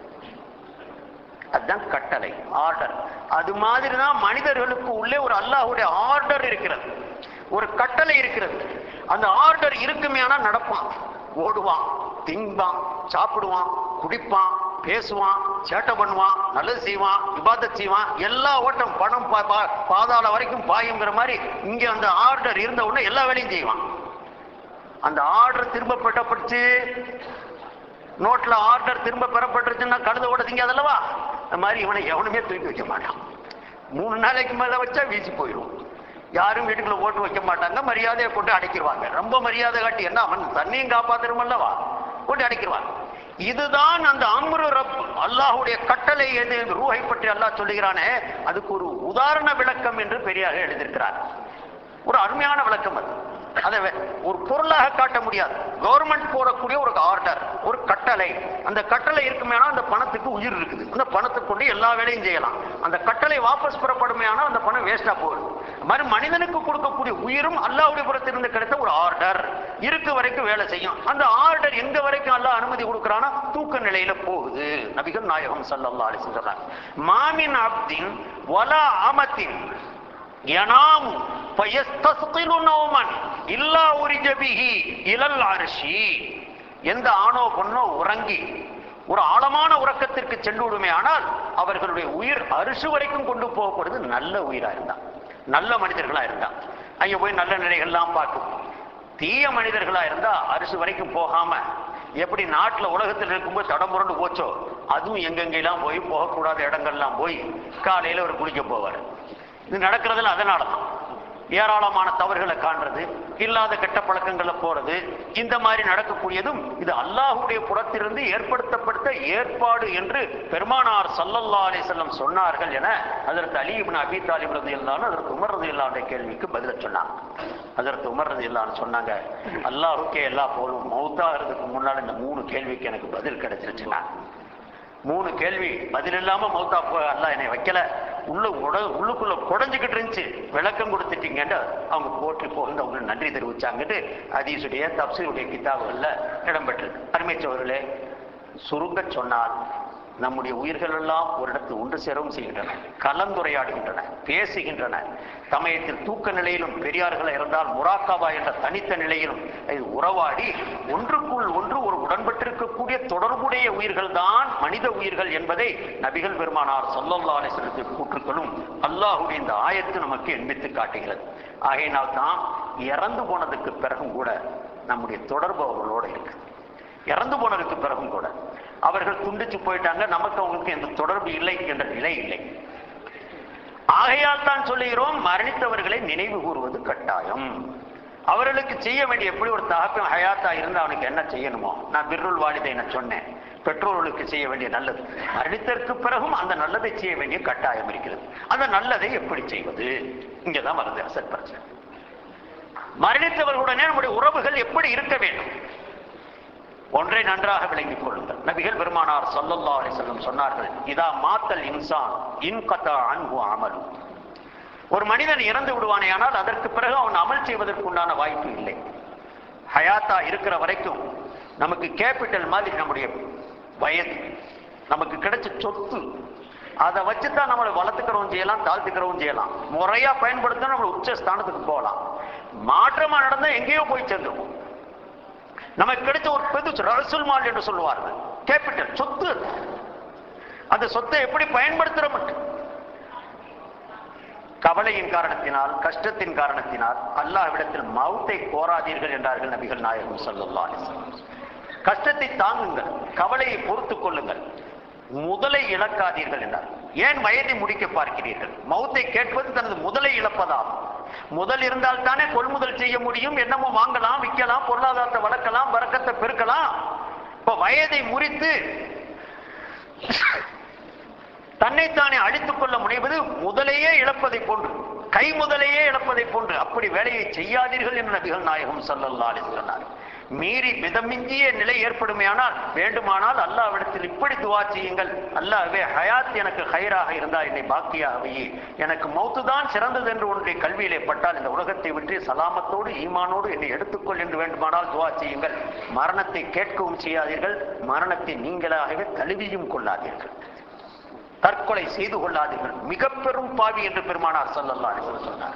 அதுதான் கட்டளை ஆர்டர் அது மாதிரி தான் மனிதர்களுக்கு உள்ளே ஒரு அல்லாஹ்வுடைய ஆர்டர் இருக்கிறது ஒரு கட்டளை இருக்கிறது அந்த ஆர்டர் இருக்குமே ஆனா நடப்பான் ஓடுவான் திங்பான் சாப்பிடுவான் குடிப்பான் பேசுவான் சேட்டை பண்ணுவான் நல்லது செய்வான் விவாதம் செய்வான் எல்லா ஓட்டம் பணம் பா- பா- பாதாள வரைக்கும் பாயுங்கிற மாதிரி இங்க அந்த ஆர்டர் இருந்த உடனே எல்லா வேலையும் செய்வான் அந்த ஆர்டர் திரும்ப பெறப்பட்டுச்சு நோட்ல ஆர்டர் திரும்ப பெறப்பட்டுருச்சுன்னா கழுத ஓட திங்காது அல்லவா இந்த மாதிரி இவனை எவனுமே தூக்கி வைக்க மாட்டான் மூணு நாளைக்கு மேல வச்சா வீசி போயிடும் யாரும் வீட்டுக்குள்ள ஓட்டு வைக்க மாட்டாங்க மரியாதையை போட்டு அடைக்கிடுவாங்க ரொம்ப மரியாதை காட்டி என்ன அவன் தண்ணியும் காப்பாத்தணும் அல்லவா போட்டு அடைக்கிடுவாங்க இதுதான் அந்த அம்ரு ரப் அல்லாஹ்வுடைய கட்டளை எது ரூஹை பற்றி அல்லாஹ் சொல்லுகிறானே அதுக்கு ஒரு உதாரண விளக்கம் என்று பெரியாக எழுதியிருக்கிறார் ஒரு அருமையான விளக்கம் அது அதை வே- ஒரு பொருளாக காட்ட முடியாது கவர்மெண்ட் போடக்கூடிய ஒரு ஆர்டர் ஒரு கட்டளை அந்த கட்டளை இருக்குமேனா அந்த பணத்துக்கு உயிர் இருக்குது அந்த பணத்தை கொண்டு எல்லா வேலையும் செய்யலாம் அந்த கட்டளை வாபஸ் பெறப்படுமையானா அந்த பணம் வேஸ்டா போகுது அது மாதிரி மனிதனுக்கு கொடுக்கக்கூடிய உயிரும் அல்லாஹ்வுடைய புறத்திலிருந்து கிடைத்த ஒரு ஆர்டர் இருக்கு வரைக்கும் வேலை செய்யும் அந்த ஆர்டர் எங்க வரைக்கும் அல்லாஹ் அனுமதி கொடுக்கறானா தூக்க நிலையில போகுது நபிகள் நாயகம் ஸல்லல்லாஹு அலைஹி வஸல்லம் சொல்றாங்க மாமின் அப்தின் வலா அமத்தின் யனாமு ஃபயஸ்தஸ்கிலு நௌமன் இல்லா உரிஜ பிஹி இலல் அர்ஷி எந்த ஆணோ பொண்ணோ உறங்கி ஒரு ஆழமான உறக்கத்திற்கு சென்று விடுமே ஆனால் அவர்களுடைய உயிர் அரிசு வரைக்கும் கொண்டு போகப்படுது நல்ல உயிரா இருந்தா நல்ல மனிதர்களா இருந்தா அங்க போய் நல்ல நிலைகள்லாம் பார்க்கும் தீய மனிதர்களா இருந்தா அரிசு வரைக்கும் போகாம எப்படி நாட்டுல உலகத்தில் இருக்கும்போது தடம் புரண்டு போச்சோ அதுவும் எங்கெங்கெல்லாம் போய் போகக்கூடாத இடங்கள்லாம் போய் காலையில ஒரு குளிக்க போவார் இது நடக்கிறதுல அதனால தான் ஏராளமான தவறுகளை காண்றது இல்லாத கெட்ட பழக்கங்கள்ல போறது இந்த மாதிரி நடக்கக்கூடியதும் இது அல்லாஹ்வுடைய புறத்திலிருந்து ஏற்படுத்தப்பட்ட ஏற்பாடு என்று பெருமானார் ஸல்லல்லாஹு அலைஹி வஸல்லம் சொன்னார்கள் என அதற்கு அலி இப்னு அபி தாலிப் ரலியல்லாஹு அதற்கு உமர் ரலியல்லாஹுடைய கேள்விக்கு பதில சொன்னாங்க அதற்கு உமர் ரலியல்லாஹு சொன்னாங்க அல்லாஹ்வுக்கே எல்லா போலும் மௌத்தாகிறதுக்கு முன்னால் இந்த மூணு கேள்விக்கு எனக்கு பதில் கிடைச்சிருச்சுன்னா மூணு கேள்வி பதில் இல்லாம மௌத்தா போ அல்லாஹ் என்னை வைக்கல உள்ள உட உள்ளுக்குள்ள குடஞ்சுக்கிட்டு இருந்துச்சு விளக்கம் கொடுத்துட்டீங்கன்னு அவங்க போற்றி போகின்ற அவங்க நன்றி தெரிவிச்சாங்கன்னு ஹதீஸுடைய தப்சீருடைய கிதாபுகள்ல இடம்பெற்றிருக்கு அருமை சோழர்களே சுருங்க சொன்னால் நம்முடைய உயிர்கள் எல்லாம் ஒரு இடத்தில் ஒன்று சேரவும் செய்கின்றன கலந்துரையாடுகின்றன பேசுகின்றன சமயத்தில் தூக்க நிலையிலும் பெரியார்கள் இருந்தால் முராக்காவா என்ற தனித்த நிலையிலும் இது உறவாடி ஒன்றுக்குள் ஒன்று ஒரு உடன்பட்டிருக்கக்கூடிய தொடர்புடைய உயிர்கள் தான் மனித உயிர்கள் என்பதை நபிகள் பெருமானார் சொல்லல்லா அலிஸ்லத்தின் கூற்றுக்களும் அல்லாஹுடைய இந்த ஆயத்து நமக்கு எண்பித்து காட்டுகிறது ஆகையினால் தான் இறந்து போனதுக்கு பிறகும் கூட நம்முடைய தொடர்பு அவர்களோடு இருக்கு இறந்து போனதுக்கு பிறகும் கூட அவர்கள் துண்டிச்சு போயிட்டாங்க நமக்கு அவங்களுக்கு எந்த தொடர்பு இல்லை என்ற நிலை இல்லை ஆகையால் தான் சொல்லுகிறோம் மரணித்தவர்களை நினைவு கூறுவது கட்டாயம் அவர்களுக்கு செய்ய வேண்டிய எப்படி ஒரு தகப்பன் ஹயாத்தா இருந்து அவனுக்கு என்ன செய்யணுமோ நான் பிர்ருல் வாலிதை நான் சொன்னேன் பெற்றோர்களுக்கு செய்ய வேண்டிய நல்லது மரணித்ததற்கு பிறகும் அந்த நல்லதை செய்ய வேண்டிய கட்டாயம் இருக்கிறது அந்த நல்லதை எப்படி செய்வது இங்கதான் வருது அசல் பிரச்சனை மரணித்தவர்களுடனே நம்முடைய உறவுகள் எப்படி இருக்க வேண்டும் ஒன்றை நன்றாக விளங்கிக் கொள்ளுங்கள் நபிகள் பெருமானார் சொல்லல்லா அலிசல்லம் சொன்னார்கள் இதா மாத்தல் இன்சான் இன்கதா அன்பு அமல் ஒரு மனிதன் இறந்து விடுவானே ஆனால் அதற்கு பிறகு அவன் அமல் செய்வதற்கு உண்டான வாய்ப்பு இல்லை ஹயாத்தா இருக்கிற வரைக்கும் நமக்கு கேபிட்டல் மாதிரி நம்முடைய வயது நமக்கு கிடைச்ச சொத்து அதை வச்சுதான் நம்மளை வளர்த்துக்கிறவும் செய்யலாம் தாழ்த்துக்கிறவும் செய்யலாம் முறையா பயன்படுத்தினா நம்ம உச்ச ஸ்தானத்துக்கு போகலாம் மாற்றமா நடந்தா எங்கேயோ போய் சேர்ந்துருவோம் நமக்கு கிடைச்ச ஒரு பெது ரசூல் மால் என்று சொல்லுவார்கள் கேபிட்டல் சொத்து அது. அந்த சொத்தை எப்படி பயன்படுத்துறோம் கவலையின் காரணத்தினால் கஷ்டத்தின் காரணத்தினால் அல்லாஹ்விடத்தில் மவுத்தை கோராதீர்கள் என்றார்கள் நபிகள் நாயகம் ஸல்லல்லாஹு அலைஹி வஸல்லம் கஷ்டத்தை தாங்குங்கள் கவலையை பொறுத்துக் கொள்ளுங்கள் முதலை இழக்காதீர்கள் என்றார் ஏன் வயதை முடிக்க பார்க்கிறீர்கள் மௌத்தை கேட்பது தனது முதலை இழப்பதாகும் முதல் இருந்தால் தானே கொள்முதல் செய்ய முடியும் என்னமோ வாங்கலாம் விற்கலாம் பொருளாதாரத்தை வளர்க்கலாம் வரக்கத்தை பெருக்கலாம் இப்ப வயதை முறித்து தன்னைத்தானே அழித்துக் கொள்ள முனைவது முதலையே இழப்பதை போன்று கை முதலையே இழப்பதை போன்று அப்படி வேலையை செய்யாதீர்கள் என்று நபிகள் நாயகம் ஸல்லல்லாஹு அலைஹி சொன்னார் மீறி மிதமிஞ்சிய நிலை ஏற்படுமையானால் வேண்டுமானால் அல்லாவிடத்தில் இப்படி துவா செய்யுங்கள் அல்லாஹ்வே ஹயாத் எனக்கு ஹைராக இருந்தால் என்னை பாக்கியாக வையே எனக்கு மௌத்து தான் சிறந்தது என்று ஒன்றை கல்வியிலே பட்டால் இந்த உலகத்தை விட்டு சலாமத்தோடு ஈமானோடு என்னை எடுத்துக்கொள் என்று வேண்டுமானால் துவா செய்யுங்கள் மரணத்தை கேட்கவும் செய்யாதீர்கள் மரணத்தை நீங்களாகவே தழுவியும் கொள்ளாதீர்கள் தற்கொலை செய்து கொள்ளாதீர்கள் மிக பெரும் பாவி என்று பெருமானார் ஸல்லல்லாஹு அலைஹி வஸல்லம் சொன்னார்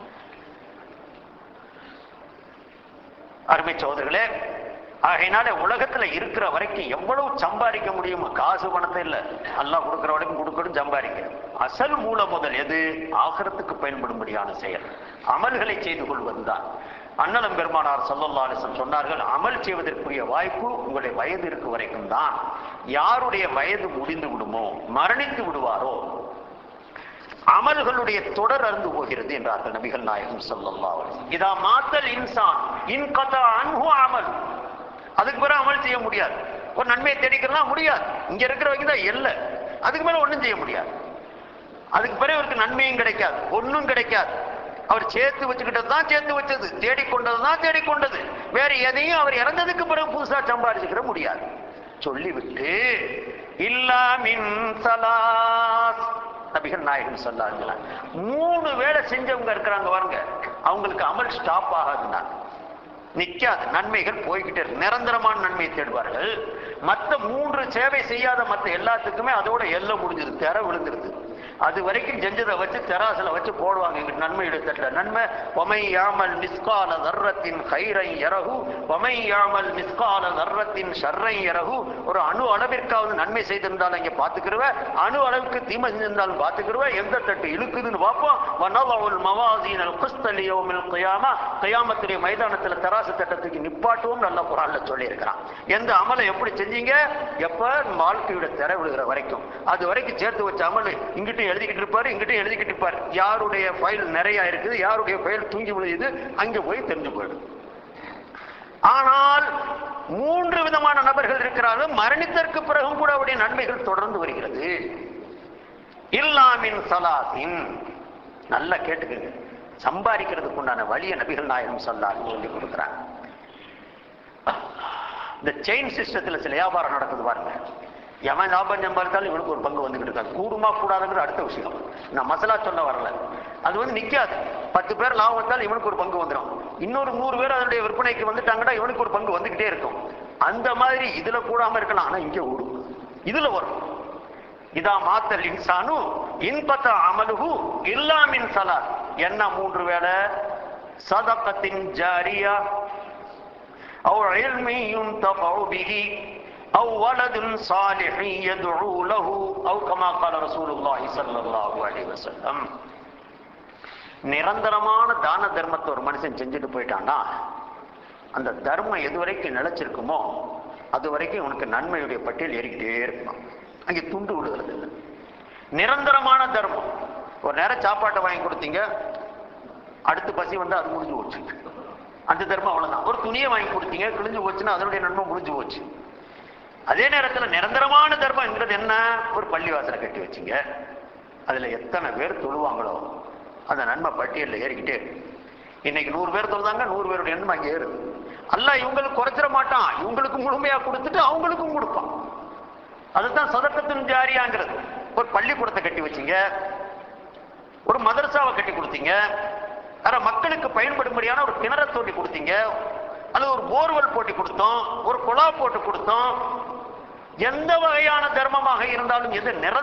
அருமை சோதர்களே ஆகையினால உலகத்துல இருக்கிற வரைக்கும் எவ்வளவு சம்பாதிக்க முடியுமோ காசு பணத்தை இல்ல அல்லாஹ் கொடுக்கிற வரைக்கும் கொடுக்கணும் சம்பாதிக்க அசல் மூல முதல் எது ஆகரத்துக்கு பயன்படும்படியான செயல் அமல்களை செய்து கொள்வதுதான் அண்ணலம் பெருமானார் ஸல்லல்லாஹு அலைஹி வஸல்லம் சொன்னார்கள் அமல் செய்வதற்குரிய வாய்ப்பு உங்களுடைய வயது இருக்கு வரைக்கும் தான் யாருடைய வயது முடிந்து விடுமோ மரணித்து விடுவாரோ அமல்களுடைய தொடர் அருந்து போகிறது என்றார்கள் நபிகள் நாயகம் ஸல்லல்லாஹு அலைஹி வஸல்லம் இதா மாத்தல் இன்சான் இன் கதா அன்ஹு அமல் அதுக்கு பிறகு அமல் செய்ய முடியாது ஒரு நன்மையை தேடிக்கலாம் முடியாது இங்க இருக்கிறவங்க தான் எல்லை அதுக்கு மேல ஒண்ணும் செய்ய முடியாது அதுக்கு பிறகு அவருக்கு நன்மையும் கிடைக்காது ஒண்ணும் கிடைக்காது அவர் சேர்த்து வச்சுக்கிட்டது தான் சேர்த்து வச்சது தேடிக்கொண்டது தான் தேடிக்கொண்டது வேற எதையும் அவர் இறந்ததுக்கு பிறகு புதுசா சம்பாதிச்சுக்கிற முடியாது சொல்லிவிட்டு இல்லா மின் சலாஸ் நபிகள் நாயகம் சொல்லாங்களா மூணு வேலை செஞ்சவங்க இருக்கிறாங்க பாருங்க அவங்களுக்கு அமல் ஸ்டாப் ஆகாதுன்னா நிக்காது நன்மைகள் போய்கிட்டே இருக்கு நிரந்தரமான நன்மையை தேடுவார்கள் மற்ற மூன்று சேவை செய்யாத மற்ற எல்லாத்துக்குமே அதோட எல்லை முடிஞ்சது திற விழுந்துருது அது வரைக்கும் செஞ்சதை வச்சு தெராசில வச்சு போடுவாங்க எங்களுக்கு நன்மையுடைய தட்டுல நன்மை ஒமை யாமல் மிஸ்கால தர்ரத்தின் ஹைரை எரகு ஒமை யாமல் மிஸ்கால தர்ரத்தின் ஷர்ரை எரகு ஒரு அணு அளவிற்காவது நன்மை செய்திருந்தாலும் இங்க பாத்துக்கிருவ அணு அளவுக்கு தீமை செஞ்சிருந்தாலும் பாத்துக்கிருவ எந்த தட்டு இழுக்குதுன்னு பார்ப்போம் வனவல் மவாசீனல் குஸ்தலியோமில் கியாமா கியாமத்துடைய மைதானத்துல தராசு தட்டத்துக்கு நிப்பாட்டுவோம் நல்ல குரான்ல சொல்லி இருக்கிறான் எந்த அமலை எப்படி செஞ்சீங்க எப்ப வாழ்க்கையோட திற விழுகிற வரைக்கும் அது வரைக்கும் சேர்த்து வச்ச அமல் இங்கிட்டும் எழுதிக்கிட்டு இருப்பாரு இங்கிட்டும் எழுதிக்கிட்டு இருப்பாரு யாருடைய ஃபைல் நிறைய இருக்குது யாருடைய ஃபைல் தூங்கி விழுது அங்க போய் தெரிஞ்சு போயிடும் ஆனால் மூன்று விதமான நபர்கள் இருக்கிறார்கள் மரணித்தற்கு பிறகும் கூட அவருடைய நன்மைகள் தொடர்ந்து வருகிறது இல்லாமின் சலாசின் நல்லா கேட்டுக்கங்க சம்பாதிக்கிறதுக்கு உண்டான வழிய நபிகள் நாயகம் சொல்லாருன்னு சொல்லி கொடுக்குறாங்க இந்த செயின் சிஸ்டத்துல சில வியாபாரம் நடக்குது பாருங்க எவன் லாபம் சம்பாதித்தாலும் இவனுக்கு ஒரு பங்கு வந்துகிட்டு இருக்காது கூடுமா கூடாதுங்கிற அடுத்த விஷயம் நான் மசாலா சொல்ல வரல அது வந்து நிக்காது பத்து பேர் லாபம் வந்தாலும் இவனுக்கு ஒரு பங்கு வந்துடும் இன்னொரு நூறு பேர் அதனுடைய விற்பனைக்கு வந்துட்டாங்கன்னா இவனுக்கு ஒரு பங்கு வந்துகிட்டே இருக்கும் அந்த மாதிரி இதுல கூடாம இருக்கலாம் ஆனா இங்க ஓடும் இதுல வரும் இதா மாத்தல் இன்சானு இன்பத்த அமலுகு இல்லாமின் சலாத் என்ன மூன்று வேளை சதகத்தின் ஜாரியா أو علم ينتفع به أو ولد صالح يدعو له أو كما قال رسول الله صلى الله عليه وسلم நிரந்தரமான தான தர்மத்தை ஒரு மனுஷன் செஞ்சுட்டு போயிட்டான்னா அந்த தர்மம் எது வரைக்கும் நிலைச்சிருக்குமோ அது வரைக்கும் உனக்கு நன்மையுடைய பட்டியல் ஏறிக்கிட்டே இருக்கும் அங்கே துண்டு விடுகிறது இல்லை நிரந்தரமான தர்மம் ஒரு நேரம் சாப்பாட்டை வாங்கி கொடுத்தீங்க அடுத்து பசி வந்து அது முடிஞ்சு போச்சு அந்த தர்மம் அவ்வளவுதான் ஒரு துணியை வாங்கி கொடுத்தீங்க கிழிஞ்சு போச்சுன்னா அதனுடைய நன்மை முடிஞ்சு போச்சு அதே நேரத்துல நிரந்தரமான தர்மம்ங்கிறது என்ன ஒரு பள்ளிவாசலை கட்டி வச்சீங்க அதுல எத்தனை பேர் தொழுவாங்களோ அந்த நன்மை பட்டியலில் ஏறிக்கிட்டே இருக்கு. இன்னைக்கு நூறு பேர் தொழுதாங்க நூறு பேருடைய நன்மை அங்கே ஏறுது அல்ல இவங்களுக்கு குறைச்சிட மாட்டான் இவங்களுக்கு முழுமையா கொடுத்துட்டு அவங்களுக்கும் கொடுப்பான் அதுதான் சதக்கத்தின் ஜாரியாங்கிறது ஒரு பள்ளிக்கூடத்தை கட்டி வச்சீங்க ஒரு மதரசாவை கட்டி கொடுத்தீங்க வேற மக்களுக்கு பயன்படும்படியான ஒரு கிணற தோண்டி கொடுத்தீங்க அல்லது ஒரு போர்வெல் போட்டு கொடுத்தோம் ஒரு குழா போட்டு கொடுத்தோம் எந்த வகையான தர்மமாக இருந்தாலும் எது நிரந்தர